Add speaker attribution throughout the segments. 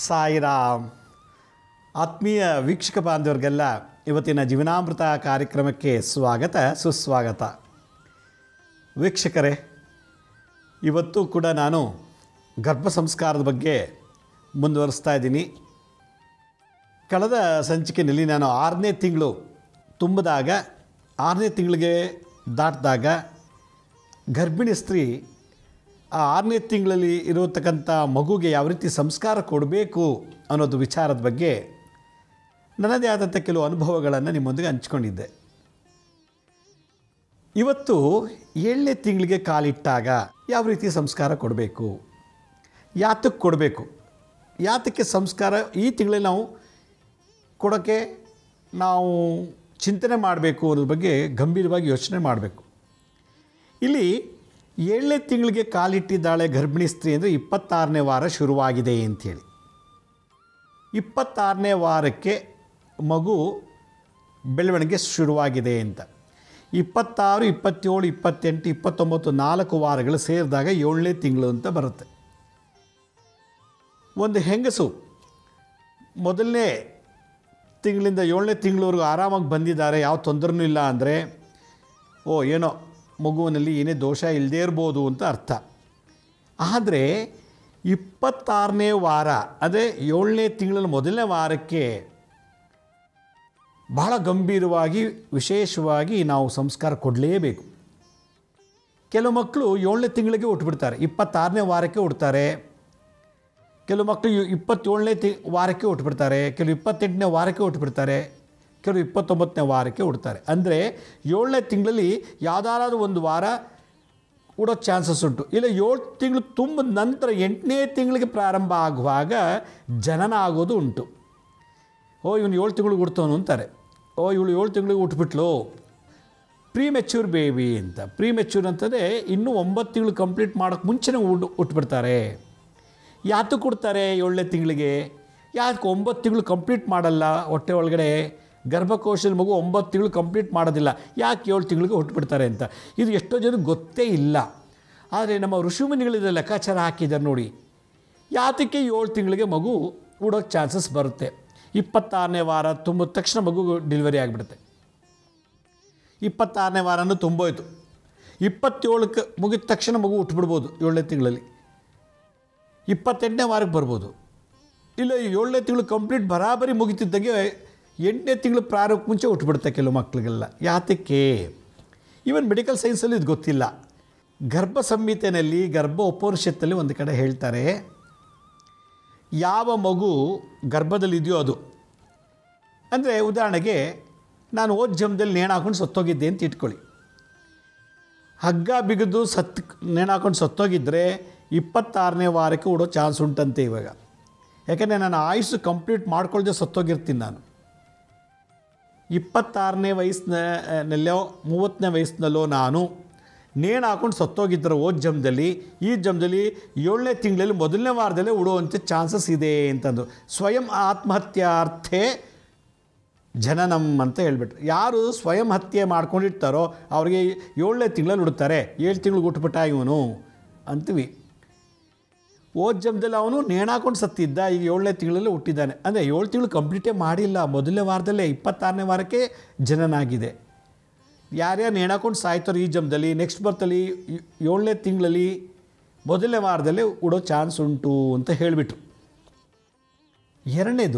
Speaker 1: ಸಾಯಿರಾಮ್ ಆತ್ಮೀಯ ವೀಕ್ಷಕ ಬಾಂಧವರಿಗೆಲ್ಲ ಇವತ್ತಿನ ಜೀವನಾಮೃತ ಕಾರ್ಯಕ್ರಮಕ್ಕೆ ಸ್ವಾಗತ ಸುಸ್ವಾಗತ ವೀಕ್ಷಕರೇ ಇವತ್ತು ಕೂಡ ನಾನು ಗರ್ಭ ಸಂಸ್ಕಾರದ ಬಗ್ಗೆ ಮುಂದುವರಿಸ್ತಾ ಇದ್ದೀನಿ ಕಳೆದ ಸಂಚಿಕೆಯಲ್ಲಿ ನಾನು ಆರನೇ ತಿಂಗಳು ತುಂಬಿದಾಗ ಆರನೇ ತಿಂಗಳಿಗೆ ದಾಟಿದಾಗ ಗರ್ಭಿಣಿ ಸ್ತ್ರೀ ಆ ಆರನೇ ತಿಂಗಳಲ್ಲಿ ಇರತಕ್ಕಂಥ ಮಗುಗೆ ಯಾವ ರೀತಿ ಸಂಸ್ಕಾರ ಕೊಡಬೇಕು ಅನ್ನೋದು ವಿಚಾರದ ಬಗ್ಗೆ ನನ್ನದೇ ಆದಂಥ ಕೆಲವು ಅನುಭವಗಳನ್ನು ನಿಮ್ಮೊಂದಿಗೆ ಹಂಚ್ಕೊಂಡಿದ್ದೆ ಇವತ್ತು ಏಳನೇ ತಿಂಗಳಿಗೆ ಕಾಲಿಟ್ಟಾಗ ಯಾವ ರೀತಿ ಸಂಸ್ಕಾರ ಕೊಡಬೇಕು ಯಾತಕ್ಕೆ ಕೊಡಬೇಕು ಯಾತಕ್ಕೆ ಸಂಸ್ಕಾರ ಈ ತಿಂಗಳಲ್ಲಿ ನಾವು ಕೊಡೋಕ್ಕೆ ನಾವು ಚಿಂತನೆ ಮಾಡಬೇಕು ಅನ್ನೋದ್ರ ಬಗ್ಗೆ ಗಂಭೀರವಾಗಿ ಯೋಚನೆ ಮಾಡಬೇಕು ಇಲ್ಲಿ ಏಳನೇ ತಿಂಗಳಿಗೆ ಕಾಲಿಟ್ಟಿದ್ದಾಳೆ ಗರ್ಭಿಣಿ ಸ್ತ್ರೀ ಅಂದರೆ ಇಪ್ಪತ್ತಾರನೇ ವಾರ ಶುರುವಾಗಿದೆ ಅಂಥೇಳಿ ಇಪ್ಪತ್ತಾರನೇ ವಾರಕ್ಕೆ ಮಗು ಬೆಳವಣಿಗೆ ಶುರುವಾಗಿದೆ ಅಂತ ಇಪ್ಪತ್ತಾರು ಇಪ್ಪತ್ತೇಳು ಇಪ್ಪತ್ತೆಂಟು ಇಪ್ಪತ್ತೊಂಬತ್ತು ನಾಲ್ಕು ವಾರಗಳು ಸೇರಿದಾಗ ಏಳನೇ ತಿಂಗಳು ಅಂತ ಬರುತ್ತೆ ಒಂದು ಹೆಂಗಸು ಮೊದಲನೇ ತಿಂಗಳಿಂದ ಏಳನೇ ತಿಂಗಳವರೆಗೂ ಆರಾಮಾಗಿ ಬಂದಿದ್ದಾರೆ ಯಾವ ತೊಂದರೆನೂ ಇಲ್ಲ ಅಂದರೆ ಓ ಏನೋ ಮಗುವಿನಲ್ಲಿ ಏನೇ ದೋಷ ಇಲ್ಲದೇ ಇರ್ಬೋದು ಅಂತ ಅರ್ಥ ಆದರೆ ಇಪ್ಪತ್ತಾರನೇ ವಾರ ಅಂದರೆ ಏಳನೇ ತಿಂಗಳ ಮೊದಲನೇ ವಾರಕ್ಕೆ ಬಹಳ ಗಂಭೀರವಾಗಿ ವಿಶೇಷವಾಗಿ ನಾವು ಸಂಸ್ಕಾರ ಕೊಡಲೇಬೇಕು ಕೆಲವು ಮಕ್ಕಳು ಏಳನೇ ತಿಂಗಳಿಗೆ ಹುಟ್ಟುಬಿಡ್ತಾರೆ ಇಪ್ಪತ್ತಾರನೇ ವಾರಕ್ಕೆ ಹುಡ್ತಾರೆ ಕೆಲವು ಮಕ್ಕಳು ಇಪ್ಪತ್ತೇಳನೇ ತಿ ವಾರಕ್ಕೆ ಹುಟ್ಟುಬಿಡ್ತಾರೆ ಕೆಲವು ಇಪ್ಪತ್ತೆಂಟನೇ ವಾರಕ್ಕೆ ಹುಟ್ಟುಬಿಡ್ತಾರೆ ಕೆಲವು ಇಪ್ಪತ್ತೊಂಬತ್ತನೇ ವಾರಕ್ಕೆ ಹುಡ್ತಾರೆ ಅಂದರೆ ಏಳನೇ ತಿಂಗಳಲ್ಲಿ ಯಾವುದಾದ್ರೂ ಒಂದು ವಾರ ಉಡೋ ಚಾನ್ಸಸ್ ಉಂಟು ಇಲ್ಲ ಏಳು ತಿಂಗಳು ತುಂಬ ನಂತರ ಎಂಟನೇ ತಿಂಗಳಿಗೆ ಪ್ರಾರಂಭ ಆಗುವಾಗ ಜನನ ಆಗೋದು ಉಂಟು ಓ ಇವನು ಏಳು ತಿಂಗಳಿಗೆ ಹುಡ್ತವನು ಅಂತಾರೆ ಓ ಇವಳು ಏಳು ತಿಂಗಳಿಗೆ ಹುಟ್ಬಿಟ್ಲು ಪ್ರೀ ಮೆಚ್ಯೂರ್ ಬೇಬಿ ಅಂತ ಪ್ರೀ ಮೆಚ್ಯೂರ್ ಅಂತಂದರೆ ಇನ್ನೂ ಒಂಬತ್ತು ತಿಂಗಳು ಕಂಪ್ಲೀಟ್ ಮಾಡೋಕ್ಕೆ ಮುಂಚೆನೇ ಉಡ್ ಹುಟ್ಬಿಡ್ತಾರೆ ಯಾತಕ್ಕೆ ಕೊಡ್ತಾರೆ ಏಳನೇ ತಿಂಗಳಿಗೆ ಯಾಕೆ ಒಂಬತ್ತು ತಿಂಗಳು ಕಂಪ್ಲೀಟ್ ಮಾಡಲ್ಲ ಹೊಟ್ಟೆ ಒಳಗಡೆ ಗರ್ಭಕೋಶದ ಮಗು ಒಂಬತ್ತು ತಿಂಗಳು ಕಂಪ್ಲೀಟ್ ಮಾಡೋದಿಲ್ಲ ಯಾಕೆ ಏಳು ತಿಂಗಳಿಗೆ ಹುಟ್ಟುಬಿಡ್ತಾರೆ ಅಂತ ಇದು ಎಷ್ಟೋ ಜನಕ್ಕೆ ಗೊತ್ತೇ ಇಲ್ಲ ಆದರೆ ನಮ್ಮ ಋಷಿಮುನಿಗಳಿದ ಲೆಕ್ಕಾಚಾರ ಹಾಕಿದ್ದಾರೆ ನೋಡಿ ಯಾತಕ್ಕೆ ಏಳು ತಿಂಗಳಿಗೆ ಮಗು ಉಡೋಕ್ಕೆ ಚಾನ್ಸಸ್ ಬರುತ್ತೆ ಇಪ್ಪತ್ತಾರನೇ ವಾರ ತುಂಬಿದ ತಕ್ಷಣ ಮಗು ಡೆಲಿವರಿ ಆಗಿಬಿಡುತ್ತೆ ಇಪ್ಪತ್ತಾರನೇ ವಾರನೂ ತುಂಬೋಯ್ತು ಇಪ್ಪತ್ತೇಳಕ್ಕೆ ಮುಗಿದ ತಕ್ಷಣ ಮಗು ಹುಟ್ಬಿಡ್ಬೋದು ಏಳನೇ ತಿಂಗಳಲ್ಲಿ ಇಪ್ಪತ್ತೆಂಟನೇ ವಾರಕ್ಕೆ ಬರ್ಬೋದು ಇಲ್ಲ ಏಳನೇ ತಿಂಗಳು ಕಂಪ್ಲೀಟ್ ಬರಾಬರಿ ಮುಗಿತಿದ್ದಂಗೆ ಎಂಟನೇ ತಿಂಗಳು ಪ್ರಾರಂಭಕ್ಕೆ ಮುಂಚೆ ಹುಟ್ಬಿಡುತ್ತೆ ಕೆಲವು ಮಕ್ಕಳಿಗೆಲ್ಲ ಯಾತಕ್ಕೆ ಈವನ್ ಮೆಡಿಕಲ್ ಸೈನ್ಸಲ್ಲಿ ಇದು ಗೊತ್ತಿಲ್ಲ ಗರ್ಭ ಸಂಹಿತೆಯಲ್ಲಿ ಗರ್ಭ ಉಪನಿಷತ್ತಲ್ಲಿ ಒಂದು ಕಡೆ ಹೇಳ್ತಾರೆ ಯಾವ ಮಗು ಗರ್ಭದಲ್ಲಿದೆಯೋ ಅದು ಅಂದರೆ ಉದಾಹರಣೆಗೆ ನಾನು ಓದ್ ಜಮ್ದಲ್ಲಿ ನೇಣು ಹಾಕೊಂಡು ಸತ್ತೋಗಿದ್ದೆ ಅಂತ ಇಟ್ಕೊಳ್ಳಿ ಹಗ್ಗ ಬಿಗಿದು ಸತ್ ನೇಣು ಹಾಕೊಂಡು ಸತ್ತೋಗಿದ್ದರೆ ಇಪ್ಪತ್ತಾರನೇ ವಾರಕ್ಕೆ ಉಡೋ ಚಾನ್ಸ್ ಉಂಟಂತೆ ಇವಾಗ ಯಾಕೆಂದರೆ ನಾನು ಆಯುಸ್ಸು ಕಂಪ್ಲೀಟ್ ಮಾಡ್ಕೊಳ್ದೆ ಸತ್ತೋಗಿರ್ತೀನಿ ನಾನು ಇಪ್ಪತ್ತಾರನೇ ವಯಸ್ಸಿನಲ್ಲೋ ಮೂವತ್ತನೇ ವಯಸ್ಸಿನಲ್ಲೋ ನಾನು ನೇಣು ಹಾಕೊಂಡು ಸತ್ತೋಗಿದ್ದರು ಓದ್ ಜಮ್ದಲ್ಲಿ ಈ ಜಮ್ದಲ್ಲಿ ಏಳನೇ ತಿಂಗಳಲ್ಲಿ ಮೊದಲನೇ ವಾರದಲ್ಲೇ ಉಡುವಂಥ ಚಾನ್ಸಸ್ ಇದೆ ಅಂತಂದು ಸ್ವಯಂ ಆತ್ಮಹತ್ಯಾರ್ಥೆ ಜನನಂ ಅಂತ ಹೇಳ್ಬಿಟ್ರು ಯಾರು ಸ್ವಯಂ ಹತ್ಯೆ ಮಾಡ್ಕೊಂಡಿರ್ತಾರೋ ಅವ್ರಿಗೆ ಏಳನೇ ತಿಂಗಳಲ್ಲಿ ಉಡ್ತಾರೆ ಏಳು ತಿಂಗಳು ಉಟ್ಬಿಟ್ಟ ಇವನು ಅಂತೀವಿ ಓದ್ ಜಮ್ದಲ್ಲಿ ಅವನು ನೇಣಾಕೊಂಡು ಸತ್ತಿದ್ದ ಈಗ ಏಳನೇ ತಿಂಗಳಲ್ಲಿ ಹುಟ್ಟಿದ್ದಾನೆ ಅಂದರೆ ಏಳು ತಿಂಗಳು ಕಂಪ್ಲೀಟೇ ಮಾಡಿಲ್ಲ ಮೊದಲನೇ ವಾರದಲ್ಲೇ ಇಪ್ಪತ್ತಾರನೇ ವಾರಕ್ಕೆ ಜನನಾಗಿದೆ ಯಾರ್ಯಾರು ನೇಣಾಕೊಂಡು ಸಾಯ್ತಾರೋ ಈ ಜಮ್ದಲ್ಲಿ ನೆಕ್ಸ್ಟ್ ಬರ್ತಲ್ಲಿ ಏಳನೇ ತಿಂಗಳಲ್ಲಿ ಮೊದಲನೇ ವಾರದಲ್ಲೇ ಉಡೋ ಚಾನ್ಸ್ ಉಂಟು ಅಂತ ಹೇಳಿಬಿಟ್ರು ಎರಡನೇದು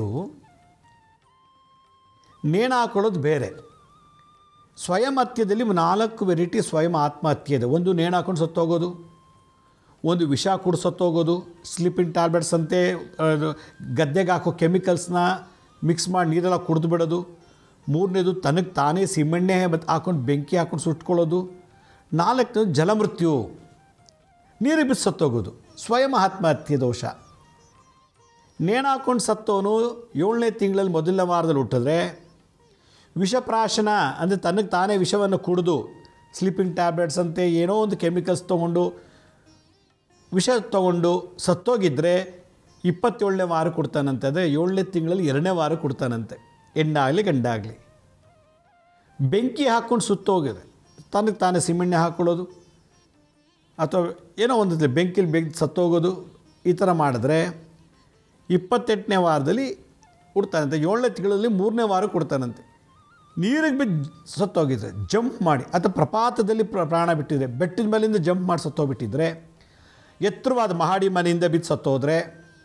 Speaker 1: ನೇಣು ಹಾಕೊಳ್ಳೋದು ಬೇರೆ ಸ್ವಯಂ ಹತ್ಯೆಯಲ್ಲಿ ನಾಲ್ಕು ವೆರೈಟಿ ಸ್ವಯಂ ಆತ್ಮಹತ್ಯೆ ಇದೆ ಒಂದು ನೇಣು ಹಾಕೊಂಡು ಸತ್ತೋಗೋದು ಒಂದು ವಿಷ ಕುಡಿ ಸತ್ತೋಗೋದು ಸ್ಲೀಪಿಂಗ್ ಟ್ಯಾಬ್ಲೆಟ್ಸ್ ಅಂತೆ ಅದು ಗದ್ದೆಗೆ ಹಾಕೋ ಕೆಮಿಕಲ್ಸ್ನ ಮಿಕ್ಸ್ ಮಾಡಿ ನೀರೆಲ್ಲ ಕುಡಿದು ಬಿಡೋದು ಮೂರನೇದು ತನಗೆ ತಾನೇ ಸಿಮೆಣ್ಣೆ ಮತ್ತು ಹಾಕೊಂಡು ಬೆಂಕಿ ಹಾಕೊಂಡು ಸುಟ್ಕೊಳ್ಳೋದು ನಾಲ್ಕನೇದು ಜಲಮೃತ್ಯು ನೀರಿಗೆ ಬಿದ್ದು ಸತ್ತೋಗೋದು ಸ್ವಯಂ ಆತ್ಮಹತ್ಯೆ ದೋಷ ನೇಣು ಹಾಕೊಂಡು ಸತ್ತವನು ಏಳನೇ ತಿಂಗಳಲ್ಲಿ ಮೊದಲನೇ ವಾರದಲ್ಲಿ ಹುಟ್ಟಿದ್ರೆ ವಿಷಪ್ರಾಶನ ಅಂದರೆ ತನಗೆ ತಾನೇ ವಿಷವನ್ನು ಕುಡಿದು ಸ್ಲೀಪಿಂಗ್ ಟ್ಯಾಬ್ಲೆಟ್ಸ್ ಅಂತೆ ಏನೋ ಒಂದು ಕೆಮಿಕಲ್ಸ್ ತೊಗೊಂಡು ವಿಷ ತೊಗೊಂಡು ಸತ್ತೋಗಿದ್ದರೆ ಇಪ್ಪತ್ತೇಳನೇ ವಾರ ಕೊಡ್ತಾನಂತೆ ಅಂದರೆ ಏಳನೇ ತಿಂಗಳಲ್ಲಿ ಎರಡನೇ ವಾರ ಕೊಡ್ತಾನಂತೆ ಹೆಣ್ಣಾಗಲಿ ಗಂಡಾಗಲಿ ಬೆಂಕಿ ಹಾಕ್ಕೊಂಡು ಸುತ್ತೋಗಿದೆ ತನಗೆ ತಾನೇ ಸಿಮೆಣ್ಣೆ ಹಾಕ್ಕೊಳ್ಳೋದು ಅಥವಾ ಏನೋ ಒಂದು ಬೆಂಕಿಲಿ ಬೆಂಕಿ ಸತ್ತೋಗೋದು ಈ ಥರ ಮಾಡಿದ್ರೆ ಇಪ್ಪತ್ತೆಂಟನೇ ವಾರದಲ್ಲಿ ಹುಡ್ತಾನಂತೆ ಏಳನೇ ತಿಂಗಳಲ್ಲಿ ಮೂರನೇ ವಾರ ಕೊಡ್ತಾನಂತೆ ನೀರಿಗೆ ಬಿದ್ದು ಸತ್ತೋಗಿದ್ರೆ ಜಂಪ್ ಮಾಡಿ ಅಥವಾ ಪ್ರಪಾತದಲ್ಲಿ ಪ್ರ ಪ್ರಾಣ ಬಿಟ್ಟಿದ್ರೆ ಬೆಟ್ಟದ ಮೇಲಿಂದ ಜಂಪ್ ಮಾಡಿ ಸತ್ತೋಗ್ಬಿಟ್ಟಿದ್ರೆ ಎತ್ತರವಾದ ಮಹಾಡಿ ಮನೆಯಿಂದ ಬಿದ್ದು ಸತ್ತೋದ್ರೆ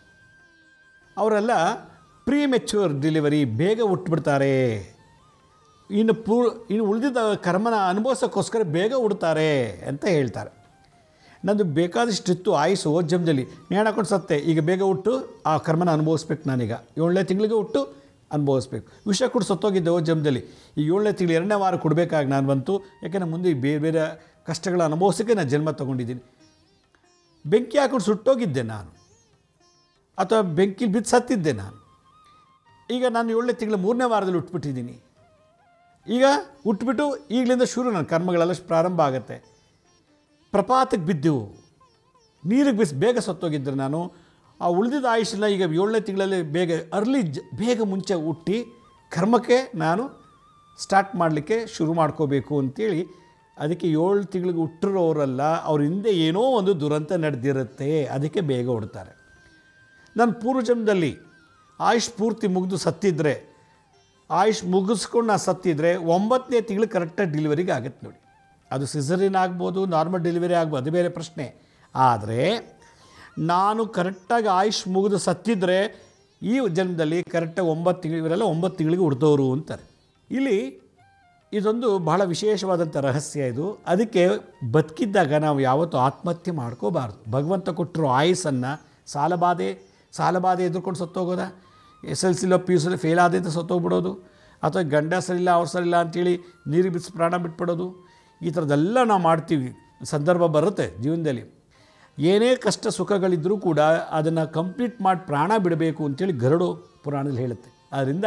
Speaker 1: ಅವರೆಲ್ಲ ಪ್ರೀ ಮೆಚ್ಯೂರ್ ಡೆಲಿವರಿ ಬೇಗ ಹುಟ್ಬಿಡ್ತಾರೆ ಇನ್ನು ಪೂ ಇನ್ನು ಉಳಿದಿದ್ದ ಕರ್ಮನ ಅನುಭವಿಸೋಕ್ಕೋಸ್ಕರ ಬೇಗ ಹುಡ್ತಾರೆ ಅಂತ ಹೇಳ್ತಾರೆ ನಂದು ಬೇಕಾದಷ್ಟಿತ್ತು ಆಯುಸು ಓದ್ ಜಮ್ದಲ್ಲಿ ನೇಣು ಹಾಕೊಂಡು ಸತ್ತೆ ಈಗ ಬೇಗ ಹುಟ್ಟು ಆ ಕರ್ಮನ ಅನುಭವಿಸ್ಬೇಕು ನಾನೀಗ ಏಳನೇ ತಿಂಗಳಿಗೆ ಹುಟ್ಟು ಅನುಭವಿಸ್ಬೇಕು ವಿಷ ಕೂಡ ಸತ್ತೋಗಿದ್ದೆ ಓದ್ ಜಮ್ದಲ್ಲಿ ಈ ಏಳನೇ ತಿಂಗಳು ಎರಡನೇ ವಾರ ಕೊಡಬೇಕಾಗಿ ನಾನು ಬಂತು ಯಾಕೆಂದರೆ ಮುಂದೆ ಈ ಬೇರೆ ಬೇರೆ ಕಷ್ಟಗಳ ಅನುಭವಿಸೋಕ್ಕೆ ನಾನು ಜನ್ಮ ತೊಗೊಂಡಿದ್ದೀನಿ ಬೆಂಕಿ ಹಾಕೊಂಡು ಸುಟ್ಟೋಗಿದ್ದೆ ನಾನು ಅಥವಾ ಬೆಂಕಿಲಿ ಬಿದ್ದು ಸತ್ತಿದ್ದೆ ನಾನು ಈಗ ನಾನು ಏಳನೇ ತಿಂಗಳ ಮೂರನೇ ವಾರದಲ್ಲಿ ಹುಟ್ಬಿಟ್ಟಿದ್ದೀನಿ ಈಗ ಹುಟ್ಬಿಟ್ಟು ಈಗಲಿಂದ ಶುರು ನನ್ನ ಕರ್ಮಗಳೆಲ್ಲ ಪ್ರಾರಂಭ ಆಗುತ್ತೆ ಪ್ರಪಾತಕ್ಕೆ ಬಿದ್ದೆವು ನೀರಿಗೆ ಬಿಸಿ ಬೇಗ ಸತ್ತೋಗಿದ್ದರೆ ನಾನು ಆ ಉಳಿದಿದ್ದ ಆಯುಷನ್ನ ಈಗ ಏಳನೇ ತಿಂಗಳಲ್ಲಿ ಬೇಗ ಅರ್ಲಿ ಜ ಬೇಗ ಮುಂಚೆ ಹುಟ್ಟಿ ಕರ್ಮಕ್ಕೆ ನಾನು ಸ್ಟಾರ್ಟ್ ಮಾಡಲಿಕ್ಕೆ ಶುರು ಮಾಡ್ಕೋಬೇಕು ಅಂತೇಳಿ ಅದಕ್ಕೆ ಏಳು ತಿಂಗಳಿಗೆ ಹುಟ್ಟಿರೋರಲ್ಲ ಅವ್ರ ಹಿಂದೆ ಏನೋ ಒಂದು ದುರಂತ ನಡೆದಿರುತ್ತೆ ಅದಕ್ಕೆ ಬೇಗ ಹುಡ್ತಾರೆ ನಾನು ಪೂರ್ವಜನ್ಮದಲ್ಲಿ ಆಯುಷ್ ಪೂರ್ತಿ ಮುಗಿದು ಸತ್ತಿದ್ರೆ ಆಯುಷ್ ಮುಗಿಸ್ಕೊಂಡು ನಾನು ಸತ್ತಿದ್ರೆ ಒಂಬತ್ತನೇ ತಿಂಗಳು ಕರೆಕ್ಟಾಗಿ ಡೆಲಿವರಿಗೆ ಆಗುತ್ತೆ ನೋಡಿ ಅದು ಸಿಸರಿನ್ ಆಗ್ಬೋದು ನಾರ್ಮಲ್ ಡೆಲಿವರಿ ಆಗ್ಬೋದು ಅದು ಬೇರೆ ಪ್ರಶ್ನೆ ಆದರೆ ನಾನು ಕರೆಕ್ಟಾಗಿ ಆಯುಷ್ ಮುಗಿದು ಸತ್ತಿದ್ರೆ ಈ ಜನ್ಮದಲ್ಲಿ ಕರೆಕ್ಟಾಗಿ ಒಂಬತ್ತು ತಿಂಗಳು ಇವರೆಲ್ಲ ಒಂಬತ್ತು ತಿಂಗಳಿಗೆ ಹುಡ್ದವರು ಅಂತಾರೆ ಇಲ್ಲಿ ಇದೊಂದು ಬಹಳ ವಿಶೇಷವಾದಂಥ ರಹಸ್ಯ ಇದು ಅದಕ್ಕೆ ಬದುಕಿದ್ದಾಗ ನಾವು ಯಾವತ್ತೂ ಆತ್ಮಹತ್ಯೆ ಮಾಡ್ಕೋಬಾರ್ದು ಭಗವಂತ ಕೊಟ್ಟಿರೋ ಆಯುಸ್ಸನ್ನು ಸಾಲಬಾಧೆ ಸಾಲಬಾಧೆ ಎದುರ್ಕೊಂಡು ಸತ್ತೋಗೋದ ಎಸ್ ಎಲ್ ಸಿಲೋ ಪಿ ಯು ಸಿಲೋ ಫೇಲ್ ಆದ ಸತ್ತೋಗ್ಬಿಡೋದು ಅಥವಾ ಗಂಡ ಸರಿಯಿಲ್ಲ ಅವ್ರು ಸರಿಯಿಲ್ಲ ಅಂತೇಳಿ ನೀರಿಗೆ ಬಿಸಿ ಪ್ರಾಣ ಬಿಟ್ಬಿಡೋದು ಈ ಥರದ್ದೆಲ್ಲ ನಾವು ಮಾಡ್ತೀವಿ ಸಂದರ್ಭ ಬರುತ್ತೆ ಜೀವನದಲ್ಲಿ ಏನೇ ಕಷ್ಟ ಸುಖಗಳಿದ್ದರೂ ಕೂಡ ಅದನ್ನು ಕಂಪ್ಲೀಟ್ ಮಾಡಿ ಪ್ರಾಣ ಬಿಡಬೇಕು ಅಂತೇಳಿ ಗರುಡು ಪುರಾಣದಲ್ಲಿ ಹೇಳುತ್ತೆ ಆದ್ದರಿಂದ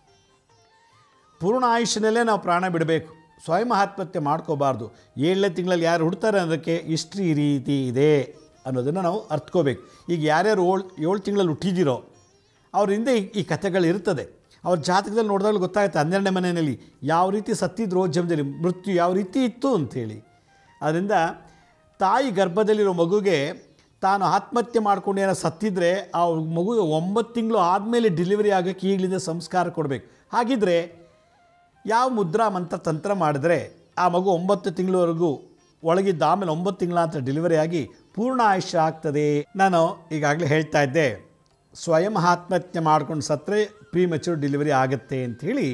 Speaker 1: ಪೂರ್ಣ ಆಯುಷ್ಯನಲ್ಲೇ ನಾವು ಪ್ರಾಣ ಬಿಡಬೇಕು ಸ್ವಯಂ ಆತ್ಮಹತ್ಯೆ ಮಾಡ್ಕೋಬಾರ್ದು ಏಳನೇ ತಿಂಗಳಲ್ಲಿ ಯಾರು ಹುಡ್ತಾರೆ ಅನ್ನೋದಕ್ಕೆ ಇಷ್ಟು ಈ ರೀತಿ ಇದೆ ಅನ್ನೋದನ್ನು ನಾವು ಅರ್ಥಕೋಬೇಕು ಈಗ ಯಾರ್ಯಾರು ಏಳು ಏಳು ತಿಂಗಳಲ್ಲಿ ಹುಟ್ಟಿದಿರೋ ಅವ್ರ ಹಿಂದೆ ಈ- ಈ ಕಥೆಗಳು ಇರ್ತದೆ ಅವ್ರ ಜಾತಕದಲ್ಲಿ ನೋಡಿದಾಗ ಗೊತ್ತಾಗುತ್ತೆ ಹನ್ನೆರಡನೇ ಮನೆಯಲ್ಲಿ ಯಾವ ರೀತಿ ಸತ್ತಿದ್ರು ಜನ್ಮದಲ್ಲಿ ಮೃತ್ಯು ಯಾವ ರೀತಿ ಇತ್ತು ಅಂಥೇಳಿ ಅದರಿಂದ ತಾಯಿ ಗರ್ಭದಲ್ಲಿರೋ ಮಗುಗೆ ತಾನು ಆತ್ಮಹತ್ಯೆ ಮಾಡ್ಕೊಂಡು ಏನೋ ಸತ್ತಿದ್ರೆ ಆ ಮಗುಗೆ ಒಂಬತ್ತು ತಿಂಗಳು ಆದಮೇಲೆ ಡೆಲಿವರಿ ಆಗೋಕ್ಕೆ ಈಗಲಿಂದ ಸಂಸ್ಕಾರ ಕೊಡಬೇಕು ಹಾಗಿದ್ರೆ ಯಾವ ಮುದ್ರಾ ಮಂತ್ರ ತಂತ್ರ ಮಾಡಿದ್ರೆ ಆ ಮಗು ಒಂಬತ್ತು ತಿಂಗಳವರೆಗೂ ಒಳಗಿದ್ದ ಆಮೇಲೆ ಒಂಬತ್ತು ತಿಂಗಳ ಅಂತ ಡೆಲಿವರಿ ಆಗಿ ಪೂರ್ಣ ಆಯುಷ್ಯ ಆಗ್ತದೆ ನಾನು ಈಗಾಗಲೇ ಹೇಳ್ತಾ ಇದ್ದೆ ಸ್ವಯಂ ಆತ್ಮಹತ್ಯೆ ಮಾಡ್ಕೊಂಡು ಸತ್ತರೆ ಪ್ರೀ ಮೆಚೂರ್ ಡೆಲಿವರಿ ಆಗುತ್ತೆ ಅಂಥೇಳಿ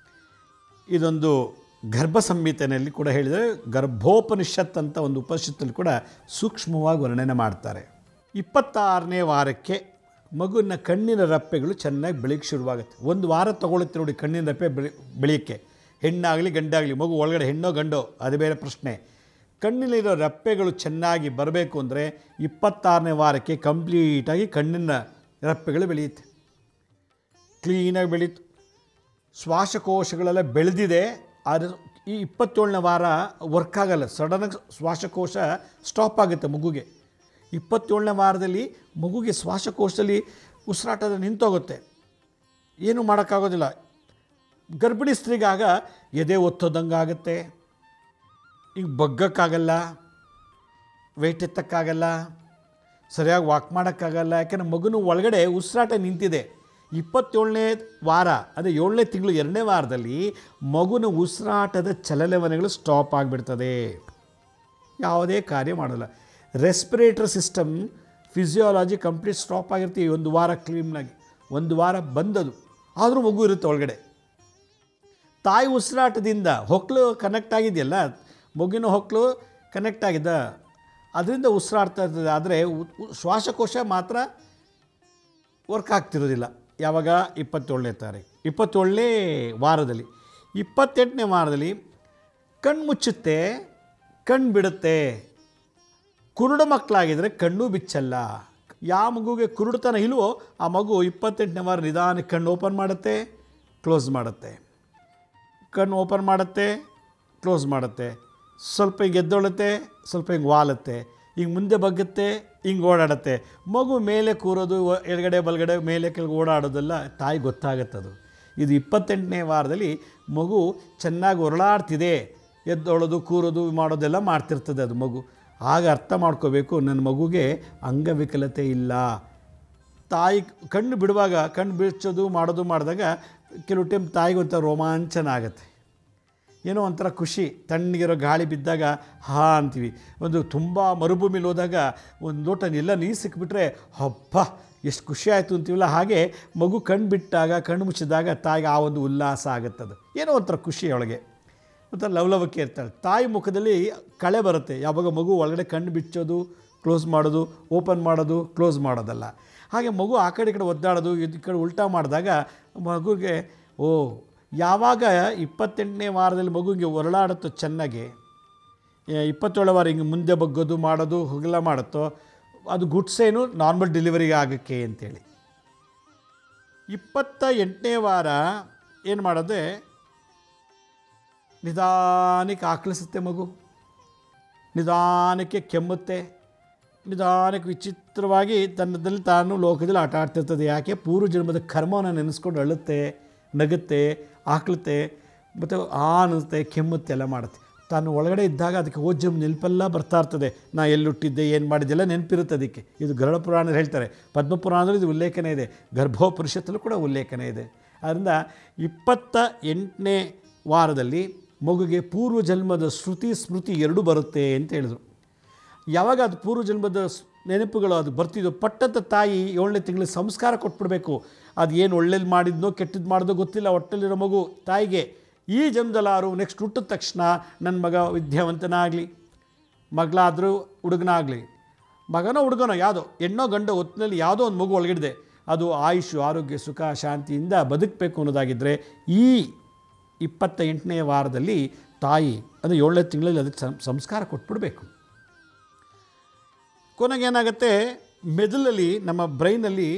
Speaker 1: ಇದೊಂದು ಗರ್ಭ ಸಂಹಿತೆಯಲ್ಲಿ ಕೂಡ ಹೇಳಿದರೆ ಗರ್ಭೋಪನಿಷತ್ ಅಂತ ಒಂದು ಉಪನಿಷತ್ತಲ್ಲಿ ಕೂಡ ಸೂಕ್ಷ್ಮವಾಗಿ ವರ್ಣನೆ ಮಾಡ್ತಾರೆ ಇಪ್ಪತ್ತಾರನೇ ವಾರಕ್ಕೆ ಮಗುವಿನ ಕಣ್ಣಿನ ರಪ್ಪೆಗಳು ಚೆನ್ನಾಗಿ ಬೆಳಗ್ಗೆ ಶುರುವಾಗುತ್ತೆ ಒಂದು ವಾರ ತಗೊಳುತ್ತೆ ನೋಡಿ ಕಣ್ಣಿನ ರಪ್ಪೆ ಬೆಳಿ ಬೆಳೆಯೋಕ್ಕೆ ಹೆಣ್ಣಾಗಲಿ ಗಂಡಾಗಲಿ ಮಗು ಒಳಗಡೆ ಹೆಣ್ಣೋ ಗಂಡೋ ಅದು ಬೇರೆ ಪ್ರಶ್ನೆ ಕಣ್ಣಿನಲ್ಲಿರೋ ರಪ್ಪೆಗಳು ಚೆನ್ನಾಗಿ ಬರಬೇಕು ಅಂದರೆ ಇಪ್ಪತ್ತಾರನೇ ವಾರಕ್ಕೆ ಕಂಪ್ಲೀಟಾಗಿ ಕಣ್ಣಿನ ರಪ್ಪೆಗಳು ಬೆಳೆಯುತ್ತೆ ಕ್ಲೀನಾಗಿ ಬೆಳೀತು ಶ್ವಾಸಕೋಶಗಳೆಲ್ಲ ಬೆಳೆದಿದೆ ಆದರೆ ಈ ಇಪ್ಪತ್ತೇಳನೇ ವಾರ ವರ್ಕ್ ಆಗಲ್ಲ ಸಡನ್ನಾಗಿ ಶ್ವಾಸಕೋಶ ಸ್ಟಾಪ್ ಆಗುತ್ತೆ ಮಗುಗೆ ಇಪ್ಪತ್ತೇಳನೇ ವಾರದಲ್ಲಿ ಮಗುಗೆ ಶ್ವಾಸಕೋಶದಲ್ಲಿ ಉಸಿರಾಟದ ನಿಂತೋಗುತ್ತೆ ಏನೂ ಮಾಡೋಕ್ಕಾಗೋದಿಲ್ಲ ಗರ್ಭಿಣಿ ಸ್ತ್ರೀಗಾಗ ಎದೆ ಒತ್ತೋದಂಗೆ ಆಗುತ್ತೆ ಈಗ ಬಗ್ಗಕ್ಕಾಗಲ್ಲ ವೆಯ್ಟ್ ಎತ್ತಕ್ಕಾಗಲ್ಲ ಸರಿಯಾಗಿ ವಾಕ್ ಮಾಡೋಕ್ಕಾಗಲ್ಲ ಯಾಕೆಂದರೆ ಮಗುನು ಒಳಗಡೆ ಉಸಿರಾಟ ನಿಂತಿದೆ ಇಪ್ಪತ್ತೇಳನೇ ವಾರ ಅಂದರೆ ಏಳನೇ ತಿಂಗಳು ಎರಡನೇ ವಾರದಲ್ಲಿ ಮಗುನ ಉಸಿರಾಟದ ಚಲನವಲನಗಳು ಸ್ಟಾಪ್ ಆಗಿಬಿಡ್ತದೆ ಯಾವುದೇ ಕಾರ್ಯ ಮಾಡಲ್ಲ respirator system physiology complete stop ಆಗಿರ್ತೀವಿ ಒಂದು ವಾರ ಕ್ಲೀನಾಗಿ ಒಂದು ವಾರ ಬಂದದು ಆದರೂ ಮಗು ಇರುತ್ತೆ ಒಳಗಡೆ ತಾಯಿ ಉಸಿರಾಟದಿಂದ ಹೊಕ್ಕಳು ಕನೆಕ್ಟ್ ಆಗಿದೆಯಲ್ಲ ಮಗುವಿನ ಹೊಕ್ಕಳು ಕನೆಕ್ಟ್ ಆಗಿದ್ದ ಅದರಿಂದ ಉಸಿರಾಡ್ತಾ ಇರ್ತದೆ ಆದರೆ ಉ- ಉ- ಶ್ವಾಸಕೋಶ ಮಾತ್ರ ವರ್ಕ್ ಆಗ್ತಿರೋದಿಲ್ಲ ಯಾವಾಗ ಇಪ್ಪತ್ತೇಳನೇ ತಾರೀಕು ಇಪ್ಪತ್ತೇಳನೇ ವಾರದಲ್ಲಿ ಇಪ್ಪತ್ತೆಂಟನೇ ವಾರದಲ್ಲಿ ಕಣ್ಣು ಮುಚ್ಚುತ್ತೆ ಕಣ್ಣು ಬಿಡುತ್ತೆ ಕುರುಡು ಮಕ್ಕಳಾಗಿದ್ದರೆ ಕಣ್ಣು ಬಿಚ್ಚಲ್ಲ ಯಾವ ಮಗುಗೆ ಕುರುಡುತನ ಇಲ್ವೋ ಆ ಮಗು ಇಪ್ಪತ್ತೆಂಟನೇ ವಾರ ನಿಧಾನಕ್ಕೆ ಕಣ್ಣು ಓಪನ್ ಮಾಡುತ್ತೆ ಕ್ಲೋಸ್ ಮಾಡುತ್ತೆ ಕಣ್ಣು ಓಪನ್ ಮಾಡುತ್ತೆ ಕ್ಲೋಸ್ ಮಾಡುತ್ತೆ ಸ್ವಲ್ಪ ಹಿಂಗೆ ಎದ್ದೊಳುತ್ತೆ ಸ್ವಲ್ಪ ಹಿಂಗೆ ವಾಲುತ್ತೆ ಹಿಂಗೆ ಮುಂದೆ ಬಗ್ಗುತ್ತೆ ಹಿಂಗೆ ಓಡಾಡುತ್ತೆ ಮಗು ಮೇಲೆ ಕೂರೋದು ಒ- ಎಡಗಡೆ ಬಲಗಡೆ ಮೇಲೆ ಕೆಳಗೆ ಓಡಾಡೋದೆಲ್ಲ ತಾಯಿ ಗೊತ್ತಾಗುತ್ತದು ಇದು ಇಪ್ಪತ್ತೆಂಟನೇ ವಾರದಲ್ಲಿ ಮಗು ಚೆನ್ನಾಗಿ ಹೊರಳಾಡ್ತಿದೆ ಎದ್ದೊಳೋದು ಕೂರೋದು ಮಾಡೋದೆಲ್ಲ ಮಾಡ್ತಿರ್ತದೆ ಅದು ಮಗು ಆಗ ಅರ್ಥ ಮಾಡ್ಕೋಬೇಕು ನನ್ನ ಮಗುಗೆ ಅಂಗವಿಕಲತೆ ಇಲ್ಲ ತಾಯಿ ಕಣ್ಣು ಬಿಡುವಾಗ ಕಣ್ಣು ಬಿಚ್ಚೋದು ಮಾಡೋದು ಮಾಡಿದಾಗ ಕೆಲವು ಟೈಮ್ ತಾಯಿಗೆ ಒಂಥರ ರೋಮಾಂಚನ ಆಗುತ್ತೆ ಏನೋ ಒಂಥರ ಖುಷಿ ತಣ್ಣಗಿರೋ ಗಾಳಿ ಬಿದ್ದಾಗ ಹಾ ಅಂತೀವಿ ಒಂದು ತುಂಬ ಮರುಭೂಮಿಲಿ ಹೋದಾಗ ಒಂದು ಲೋಟ ಎಲ್ಲ ನೀರು ಸಿಕ್ಬಿಟ್ರೆ ಹಬ್ಬ ಎಷ್ಟು ಖುಷಿ ಆಯಿತು ಅಂತೀವಲ್ಲ ಹಾಗೆ ಮಗು ಕಣ್ಣು ಬಿಟ್ಟಾಗ ಕಣ್ಣು ಮುಚ್ಚಿದಾಗ ತಾಯಿಗೆ ಆ ಒಂದು ಉಲ್ಲಾಸ ಆಗುತ್ತದು ಏನೋ ಒಂಥರ ಖುಷಿ ಅವಳಿಗೆ ಒಂಥರ ಲವಲವಿಕೆ ಇರ್ತಾಳೆ ತಾಯಿ ಮುಖದಲ್ಲಿ ಕಳೆ ಬರುತ್ತೆ ಯಾವಾಗ ಮಗು ಒಳಗಡೆ ಕಣ್ಣು ಬಿಚ್ಚೋದು ಕ್ಲೋಸ್ ಮಾಡೋದು ಓಪನ್ ಮಾಡೋದು ಕ್ಲೋಸ್ ಮಾಡೋದಲ್ಲ ಹಾಗೆ ಮಗು ಆ ಕಡೆ ಈ ಕಡೆ ಒದ್ದಾಡೋದು ಈ ಕಡೆ ಉಲ್ಟಾ ಮಾಡಿದಾಗ ಮಗುಗೆ ಓ ಯಾವಾಗ ಇಪ್ಪತ್ತೆಂಟನೇ ವಾರದಲ್ಲಿ ಮಗುಗೆ ಹೊರಳಾಡುತ್ತೋ ಚೆನ್ನಾಗಿ ಏ, ಇಪ್ಪತ್ತೇಳು ವಾರ ಹಿಂಗೆ ಮುಂದೆ ಬಗ್ಗೋದು ಮಾಡೋದು ಹೋಗೆಲ್ಲ ಮಾಡುತ್ತೋ ಅದು ಗುಡ್ಸೇನು ನಾರ್ಮಲ್ ಡೆಲಿವರಿಗೆ ಆಗೋಕ್ಕೆ ಅಂತೇಳಿ ಇಪ್ಪತ್ತ ಎಂಟನೇ ವಾರ ಏನು ಮಾಡೋದೆ ನಿಧಾನಕ್ಕೆ ಆಕಳಿಸುತ್ತೆ ಮಗು ನಿಧಾನಕ್ಕೆ ಕೆಮ್ಮುತ್ತೆ ನಿಧಾನಕ್ಕೆ ವಿಚಿತ್ರವಾಗಿ ತನ್ನದಲ್ಲಿ ತಾನು ಲೋಕದಲ್ಲಿ ಆಟ ಆಡ್ತಿರ್ತದೆ ಯಾಕೆ ಪೂರ್ವ ಜನ್ಮದ ಕರ್ಮವನ್ನು ನೆನೆಸ್ಕೊಂಡು ಅಳುತ್ತೆ ನಗುತ್ತೆ ಆಕ್ಳುತ್ತೆ ಮತ್ತು ಆ ಅನ್ನುತ್ತೆ ಕೆಮ್ಮುತ್ತೆ ಎಲ್ಲ ಮಾಡುತ್ತೆ ತಾನು ಒಳಗಡೆ ಇದ್ದಾಗ ಅದಕ್ಕೆ ಓಜಮ್ ನೆನಪೆಲ್ಲ ಬರ್ತಾ ಇರ್ತದೆ ನಾ ಎಲ್ಲಿ ಹುಟ್ಟಿದ್ದೆ ಏನು ಮಾಡಿದ್ದೆಲ್ಲ ನೆನಪಿರುತ್ತೆ ಅದಕ್ಕೆ ಇದು ಗರುಡ ಪುರಾಣ ಹೇಳ್ತಾರೆ ಪದ್ಮಪುರಾಣದಲ್ಲಿ ಇದು ಉಲ್ಲೇಖನ ಇದೆ ಗರ್ಭೋಪನಿಷತ್ತಲ್ಲೂ ಕೂಡ ಉಲ್ಲೇಖನ ಇದೆ ಆದ್ದರಿಂದ ಇಪ್ಪತ್ತ ಎಂಟನೇ ವಾರದಲ್ಲಿ ಮಗುಗೆ ಪೂರ್ವ ಜನ್ಮದ ಶ್ರುತಿ ಸ್ಮೃತಿ ಎರಡೂ ಬರುತ್ತೆ ಅಂತ ಹೇಳಿದರು ಯಾವಾಗ ಅದು ಪೂರ್ವ ಜನ್ಮದ ಸ್- ನೆನಪುಗಳು ಅದು ಬರ್ತಿದ್ದೋ ಪಟ್ಟಂತ ತಾಯಿ ಏಳನೇ ತಿಂಗಳಿಗೆ ಸಂಸ್ಕಾರ ಕೊಟ್ಬಿಡ್ಬೇಕು ಅದು ಏನು ಒಳ್ಳೇದು ಮಾಡಿದ್ನೋ ಕೆಟ್ಟದ್ದು ಮಾಡಿದೋ ಗೊತ್ತಿಲ್ಲ ಹೊಟ್ಟೆಲಿರೋ ಮಗು ತಾಯಿಗೆ ಈ ಜನ್ಮದಲ್ಲಾರು ನೆಕ್ಸ್ಟ್ ಹುಟ್ಟಿದ ತಕ್ಷಣ ನನ್ನ ಮಗ ವಿದ್ಯಾವಂತನಾಗಲಿ ಮಗಳಾದರೂ ಹುಡುಗನಾಗಲಿ ಮಗನೋ ಹುಡುಗನೋ ಯಾವುದೋ ಹೆಣ್ಣೋ ಗಂಡೋ ಹೊತ್ತಿನಲ್ಲಿ ಯಾವುದೋ ಒಂದು ಮಗು ಒಳಗಿಡಿದೆ ಅದು ಆಯುಷು ಆರೋಗ್ಯ ಸುಖ ಶಾಂತಿಯಿಂದ ಬದುಕಬೇಕು ಅನ್ನೋದಾಗಿದ್ದರೆ ಈ ಇಪ್ಪತ್ತ ಎಂಟನೇ ವಾರದಲ್ಲಿ ತಾಯಿ ಅಂದರೆ ಏಳನೇ ತಿಂಗಳಲ್ಲಿ ಅದಕ್ಕೆ ಸಂ- ಸಂಸ್ಕಾರ ಕೊಟ್ಬಿಡಬೇಕು ಕೊನೆಗೇನಾಗುತ್ತೆ ಮೆದುಳಲ್ಲಿ ನಮ್ಮ ಬ್ರೈನಲ್ಲಿ